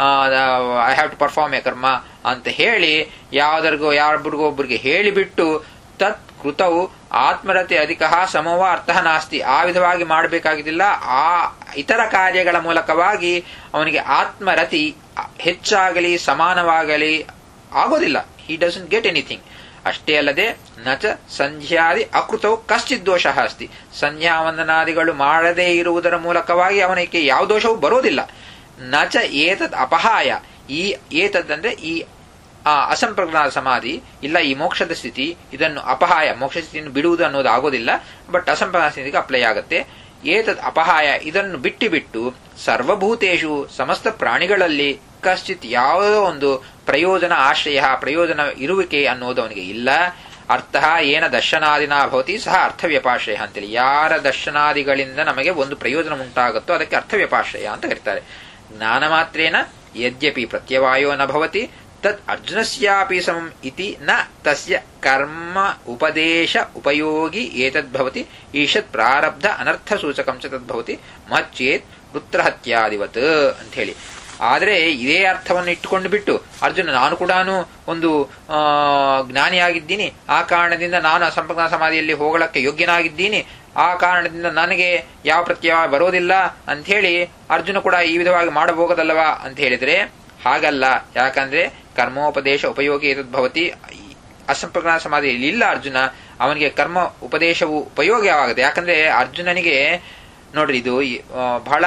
I have to perform a karma ಅಂತ ಹೇಳಿ ಯಾವ್ದರಿಗೋ ಯಾರೊಬ್ಬರಿಗೋ ಒಬ್ಬರಿಗೆ ಹೇಳಿಬಿಟ್ಟು ತತ್ ಕೃತವು ಆತ್ಮರತಿ ಅಧಿಕ ಸಮವ ಅರ್ಥ ನಾಸ್ತಿ ಆ ವಿಧವಾಗಿ ಮಾಡಬೇಕಾಗಿದ್ದಿಲ್ಲ ಆ ಇತರ ಕಾರ್ಯಗಳ ಮೂಲಕವಾಗಿ ಅವನಿಗೆ ಆತ್ಮರತಿ ಹೆಚ್ಚಾಗಲಿ ಸಮಾನವಾಗಲಿ ಆಗೋದಿಲ್ಲ ಹಿ ಡಸಂಟ್ ಗೆಟ್ ಎನಿಥಿಂಗ್ ಅಷ್ಟೇ ಅಲ್ಲದೆ ನಚ ಸಂಧ್ಯಾದಿ ಅಕೃತವು ಕಶ್ಚಿತ್ ದೋಷ ಅಸ್ತಿ ಸಂಧ್ಯಾ ವಂದನಾದಿಗಳು ಮಾಡದೇ ಇರುವುದರ ಮೂಲಕವಾಗಿ ಅವನಿಗೆ ಯಾವ ದೋಷವೂ ಬರೋದಿಲ್ಲ ನಚ ಏತದ್ ಅಪಹಾಯ ಈ ಏತದ್ ಅಂದ್ರೆ ಈ ಆ ಅಸಂಪ್ರಜ್ಞಾತ ಸಮಾಧಿ ಇಲ್ಲ ಈ ಮೋಕ್ಷದ ಸ್ಥಿತಿ ಇದನ್ನು ಅಪಹಾಯ ಮೋಕ್ಷ ಸ್ಥಿತಿಯನ್ನು ಬಿಡುವುದು ಅನ್ನೋದು ಆಗೋದಿಲ್ಲ ಬಟ್ ಅಸಂಪ್ರಜ್ಞಾತ ಸ್ಥಿತಿಗೆ ಅಪ್ಲೈ ಆಗುತ್ತೆ ಏತದ್ ಅಪಹಾಯ ಇದನ್ನು ಬಿಟ್ಟು ಬಿಟ್ಟು ಸರ್ವಭೂತೇಶು ಸಮಸ್ತ ಪ್ರಾಣಿಗಳಲ್ಲಿ ಕಶ್ಚಿತ್ ಯಾವುದೋ ಒಂದು ಪ್ರಯೋಜನ ಆಶ್ರಯ ಪ್ರಯೋಜನ ಇರುವಿಕೆ ಅನ್ನೋದು ಅವನಿಗೆ ಇಲ್ಲ ಅರ್ಥ ಏನ ದರ್ಶನಾದಿನ ಭವತಿ ಸಹ ಅರ್ಥವ್ಯಪಾಶ್ರಯ ಅಂತೇಳಿ ಯಾರ ದರ್ಶನಾದಿಗಳಿಂದ ನಮಗೆ ಒಂದು ಪ್ರಯೋಜನ ಉಂಟಾಗುತ್ತೋ ಅದಕ್ಕೆ ಅರ್ಥವ್ಯಪಾಶ್ರಯ ಅಂತ ಕರೀತಾರೆ ಜ್ಞಾನ ಮಾತ್ರೇನ ಯದ್ಯಪಿ ಪ್ರತ್ಯವಾಯೋ ನ ಭವತಿ ತದ್ ಅರ್ಜುನಸ್ಯಾಪಿ ಸಮಂ ಇತಿ ನ ತಸ್ಯ ಕರ್ಮ ಉಪದೇಶ ಉಪಯೋಗಿ ಏತದ್ಭವತಿ ಈಶತ್ ಪ್ರಾರಬ್ಧ ಅನರ್ಥ ಸೂಚಕಂ ಚ ತದ್ಭವತಿ ಮಚ್ಚೇತ್ ವೃತ್ರಹತ್ಯಾದಿವತ್ ಅಂತ ಹೇಳಿ ಆದರೆ ಇದೇ ಅರ್ಥವನ್ನು ಇಟ್ಟುಕೊಂಡು ಬಿಟ್ಟು ಅರ್ಜುನ ನಾನು ಕೂಡ ಒಂದು ಜ್ಞಾನಿಯಾಗಿದ್ದೀನಿ ಆ ಕಾರಣದಿಂದ ನಾನು ಅಸಂಪ್ರಜ್ಞಾತ ಸಮಾಧಿಯಲ್ಲಿ ಹೋಗಲಕ್ಕೆ ಯೋಗ್ಯನಾಗಿದ್ದೀನಿ ಆ ಕಾರಣದಿಂದ ನನಗೆ ಯಾವ ಪ್ರತ್ಯಯ ಬರೋದಿಲ್ಲ ಅಂತ ಹೇಳಿ ಅರ್ಜುನ ಕೂಡ ಈ ವಿಧವಾಗಿ ಮಾಡಬಹುದಲ್ಲವಾ ಅಂತ ಹೇಳಿದ್ರೆ ಹಾಗಲ್ಲ ಯಾಕಂದ್ರೆ ಕರ್ಮೋಪದೇಶ ಉಪಯೋಗಿ ಏತದ್ಭವತಿ ಅಸಂಪ್ರಜ್ಞಾನ ಸಮಾಧಿಯಲ್ಲಿ ಇಲ್ಲ ಅರ್ಜುನ ಅವನಿಗೆ ಕರ್ಮ ಉಪದೇಶವು ಉಪಯೋಗವಾಗುತ್ತೆ ಯಾಕಂದ್ರೆ ಅರ್ಜುನನಿಗೆ ನೋಡ್ರಿ ಇದು ಈ, ಆ, ಬಹಳ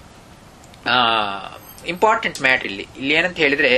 ಇಂಪಾರ್ಟೆಂಟ್ ಮ್ಯಾಟ್ರ್ ಇಲ್ಲಿ ಇಲ್ಲಿ ಏನಂತ ಹೇಳಿದ್ರೆ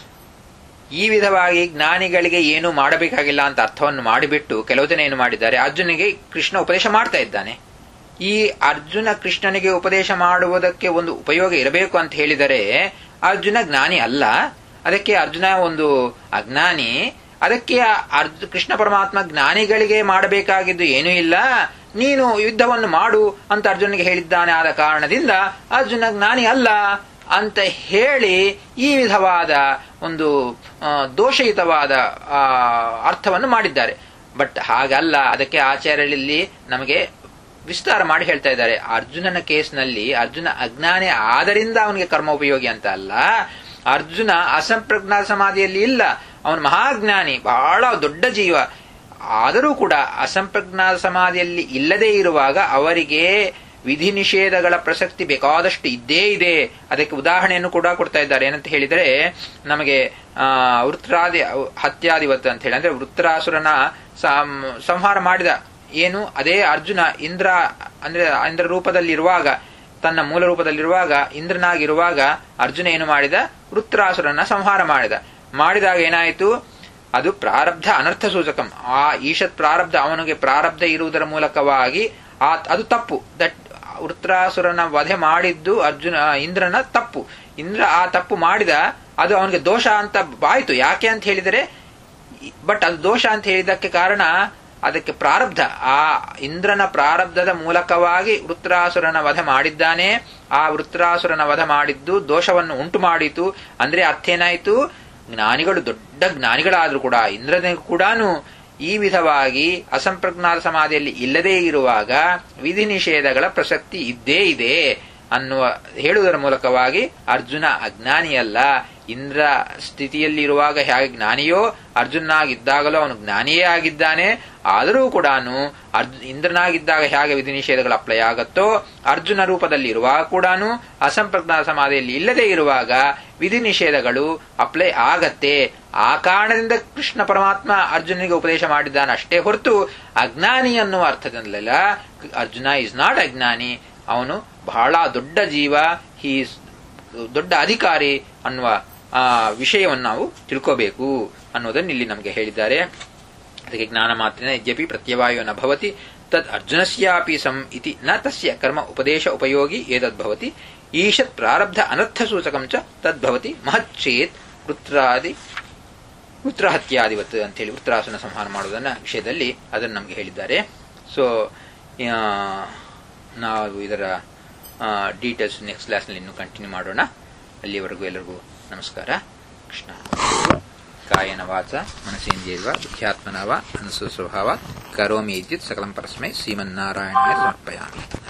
ಈ ವಿಧವಾಗಿ ಜ್ಞಾನಿಗಳಿಗೆ ಏನು ಮಾಡಬೇಕಾಗಿಲ್ಲ ಅಂತ ಅರ್ಥವನ್ನು ಮಾಡಿಬಿಟ್ಟು ಕೆಲವು ಜನ ಏನು ಮಾಡಿದ್ದಾರೆ ಅರ್ಜುನಿಗೆ ಕೃಷ್ಣ ಉಪದೇಶ ಮಾಡ್ತಾ ಇದ್ದಾನೆ ಈ ಅರ್ಜುನ ಕೃಷ್ಣನಿಗೆ ಉಪದೇಶ ಮಾಡುವುದಕ್ಕೆ ಒಂದು ಉಪಯೋಗ ಇರಬೇಕು ಅಂತ ಹೇಳಿದರೆ ಅರ್ಜುನ ಜ್ಞಾನಿ ಅಲ್ಲ ಅದಕ್ಕೆ ಅರ್ಜುನ ಒಂದು ಅಜ್ಞಾನಿ ಅದಕ್ಕೆ ಅರ್ಜು ಕೃಷ್ಣ ಪರಮಾತ್ಮ ಜ್ಞಾನಿಗಳಿಗೆ ಮಾಡಬೇಕಾಗಿದ್ದು ಏನೂ ಇಲ್ಲ ನೀನು ಯುದ್ಧವನ್ನು ಮಾಡು ಅಂತ ಅರ್ಜುನಿಗೆ ಹೇಳಿದ್ದಾನೆ ಆದ ಕಾರಣದಿಂದ ಅರ್ಜುನ ಜ್ಞಾನಿ ಅಲ್ಲ ಅಂತ ಹೇಳಿ ಈ ವಿಧವಾದ ಒಂದು ಆ, ದೋಷಯುತವಾದ ಆ, ಅರ್ಥವನ್ನು ಮಾಡಿದ್ದಾರೆ ಬಟ್ ಹಾಗಲ್ಲ ಅದಕ್ಕೆ ಆಚಾರ್ಯರಲ್ಲಿ ನಮಗೆ ವಿಸ್ತಾರ ಮಾಡಿ ಹೇಳ್ತಾ ಇದ್ದಾರೆ ಅರ್ಜುನನ ಕೇಸ್ನಲ್ಲಿ ಅರ್ಜುನ ಅಜ್ಞಾನಿ ಆದರಿಂದ ಅವನಿಗೆ ಕರ್ಮ ಉಪಯೋಗಿ ಅಂತ ಅಲ್ಲ ಅರ್ಜುನ ಅಸಂಪ್ರಜ್ಞಾತ ಸಮಾಧಿಯಲ್ಲಿ ಇಲ್ಲ ಅವನು ಮಹಾಜ್ಞಾನಿ ಬಹಳ ದೊಡ್ಡ ಜೀವ ಆದರೂ ಕೂಡ ಅಸಂಪ್ರಜ್ಞಾತ ಸಮಾಧಿಯಲ್ಲಿ ಇಲ್ಲದೇ ಇರುವಾಗ ಅವರಿಗೆ ವಿಧಿ ನಿಷೇಧಗಳ ಪ್ರಸಕ್ತಿ ಬೇಕಾದಷ್ಟು ಇದ್ದೇ ಇದೆ ಅದಕ್ಕೆ ಉದಾಹರಣೆಯನ್ನು ಕೂಡ ಕೊಡ್ತಾ ಇದ್ದಾರೆ ಏನಂತ ಹೇಳಿದರೆ ನಮಗೆ ಆ, ವೃತ್ರಾದಿ ಹತ್ಯಾದಿವತ್ ಅಂತ ಹೇಳಿ ಅಂದ್ರೆ ವೃತ್ರಾಸುರನ ಸಂ- ಸಂಹಾರ ಮಾಡಿದ ಏನು ಅದೇ ಅರ್ಜುನ ಇಂದ್ರ ಅಂದ್ರೆ ಇಂದ್ರ ರೂಪದಲ್ಲಿರುವಾಗ ತನ್ನ ಮೂಲ ರೂಪದಲ್ಲಿರುವಾಗ ಇಂದ್ರನಾಗಿರುವಾಗ ಅರ್ಜುನ ಏನು ಮಾಡಿದ ವೃತ್ರಾಸುರನ ಸಂಹಾರ ಮಾಡಿದ ಮಾಡಿದಾಗ ಏನಾಯಿತು ಅದು ಪ್ರಾರಬ್ಧ ಅನರ್ಥ ಸೂಚಕಂ ಆ ಈಶತ್ ಪ್ರಾರಬ್ಧ ಅವನಿಗೆ ಪ್ರಾರಬ್ಧ ಇರುವುದರ ಮೂಲಕವಾಗಿ ಆ ಅದು ತಪ್ಪು ದಟ್ ವೃತ್ರಾಸುರನ ವಧೆ ಮಾಡಿದ್ದು ಅರ್ಜುನ ಇಂದ್ರನ ತಪ್ಪು ಇಂದ್ರ ಆ ತಪ್ಪು ಮಾಡಿದ ಅದು ಅವನಿಗೆ ದೋಷ ಅಂತ ಬಾಯ್ತು ಯಾಕೆ ಅಂತ ಹೇಳಿದರೆ ಬಟ್ ಅದು ದೋಷ ಅಂತ ಹೇಳಿದ್ದಕ್ಕೆ ಕಾರಣ ಅದಕ್ಕೆ ಪ್ರಾರಬ್ಧ ಆ ಇಂದ್ರನ ಪ್ರಾರಬ್ಧದ ಮೂಲಕವಾಗಿ ವೃತ್ರಾಸುರನ ವಧೆ ಮಾಡಿದ್ದಾನೆ ಆ ವೃತ್ರಾಸುರನ ವಧೆ ಮಾಡಿದ್ದು ದೋಷವನ್ನು ಉಂಟು ಮಾಡಿತು ಅಂದ್ರೆ ಅರ್ಥ ಏನಾಯಿತು ಜ್ಞಾನಿಗಳು ದೊಡ್ಡ ಜ್ಞಾನಿಗಳಾದ್ರೂ ಕೂಡ ಇಂದ್ರನಿಗೂ ಕೂಡ ಈ ವಿಧವಾಗಿ ಅಸಂಪ್ರಜ್ಞಾತ ಸಮಾಧಿಯಲ್ಲಿ ಇಲ್ಲದೇ ಇರುವಾಗ ವಿಧಿ ನಿಷೇಧಗಳ ಪ್ರಸಕ್ತಿ ಇದ್ದೇ ಇದೆ ಅನ್ನುವ ಹೇಳುವುದರ ಮೂಲಕವಾಗಿ ಅರ್ಜುನ ಅಜ್ಞಾನಿಯಲ್ಲ ಇಂದ್ರ ಸ್ಥಿತಿಯಲ್ಲಿರುವಾಗ ಹೇಗೆ ಜ್ಞಾನಿಯೋ ಅರ್ಜುನಾಗಿದ್ದಾಗಲೂ ಅವನು ಜ್ಞಾನಿಯೇ ಆಗಿದ್ದಾನೆ ಆದರೂ ಕೂಡ ಅರ್ಜು ಇಂದ್ರನಾಗಿದ್ದಾಗ ಹೇಗೆ ವಿಧಿ ನಿಷೇಧಗಳು ಅಪ್ಲೈ ಆಗತ್ತೋ ಅರ್ಜುನ ರೂಪದಲ್ಲಿ ಇರುವಾಗ ಕೂಡ ಅಸಂಪ್ರಜ್ಞಾತ ಸಮಾಧಿಯಲ್ಲಿ ಇಲ್ಲದೆ ಇರುವಾಗ ವಿಧಿ ನಿಷೇಧಗಳು ಅಪ್ಲೈ ಆಗತ್ತೆ ಆ ಕಾರಣದಿಂದ ಕೃಷ್ಣ ಪರಮಾತ್ಮ ಅರ್ಜುನಿಗೆ ಉಪದೇಶ ಮಾಡಿದ್ದಾನೆ ಅಷ್ಟೇ ಹೊರತು ಅಜ್ಞಾನಿ ಅನ್ನುವ ಅರ್ಥದಲ್ಲ ಅರ್ಜುನ ಇಸ್ ನಾಟ್ ಅಜ್ಞಾನಿ ಅವನು ಬಹಳ ದೊಡ್ಡ ಜೀವ ಹೀ ದೊಡ್ಡ ಅಧಿಕಾರಿ ಅನ್ನುವ ಆ ವಿಷಯವನ್ನು ನಾವು ತಿಳ್ಕೋಬೇಕು ಅನ್ನೋದನ್ನು ಇಲ್ಲಿ ನಮಗೆ ಹೇಳಿದ್ದಾರೆ ಅದಕ್ಕೆ ಜ್ಞಾನ ಮಾತ್ರೇನ ಯದ್ಯಪಿ ಪ್ರತ್ಯವಾಯೋ ನ ಭವತಿ ತದ್ ಅರ್ಜುನಸ್ಯಾಪಿ ಸಂ ಇತಿ ನ ತಸ್ಯ ಕರ್ಮ ಉಪದೇಶ ಉಪಯೋಗಿ ಏತದ್ಭವತಿ ಈಶತ್ ಪ್ರಾರಬ್ಧ ಅನರ್ಥ ಸೂಚಕಂ ಚ ತದ್ಭವತಿ ಮಹಚ್ಚೇತ್ ವೃತ್ರಾದಿ ವೃತ್ರಹತ್ಯಾದಿವತ್ ಅಂತೇಳಿ ವೃತ್ರಾಸನ ಸಂಹಾರ ಮಾಡುವುದನ್ನ ವಿಷಯದಲ್ಲಿ ಅದನ್ನು ನಮಗೆ ಹೇಳಿದ್ದಾರೆ ಸೊ ನಾವು ಇದರ ಡೀಟೇಲ್ಸ್ ನೆಕ್ಸ್ಟ್ ಕ್ಲಾಸ್ನಲ್ಲಿ ಇನ್ನೂ ಕಂಟಿನ್ಯೂ ಮಾಡೋಣ ಅಲ್ಲಿವರೆಗೂ ಎಲ್ಲರಿಗೂ ನಮಸ್ಕಾರ ಕೃಷ್ಣ ಕಾಯನ ವಾಚ ಮನಸೇಂದ್ರಿಯವ ಬುದ್ಧ್ಯಾತ್ಮನವ ಅನಸು ಸ್ವಭಾವ ಕರೋಮಿ ಇದ್ಯುತ್ ಸಕಲಂ ಪರಸ್ಮೈ ಶ್ರೀಮನ್ನಾರಾಯಣಾಯ ಸಮರ್ಪಯಾಮಿ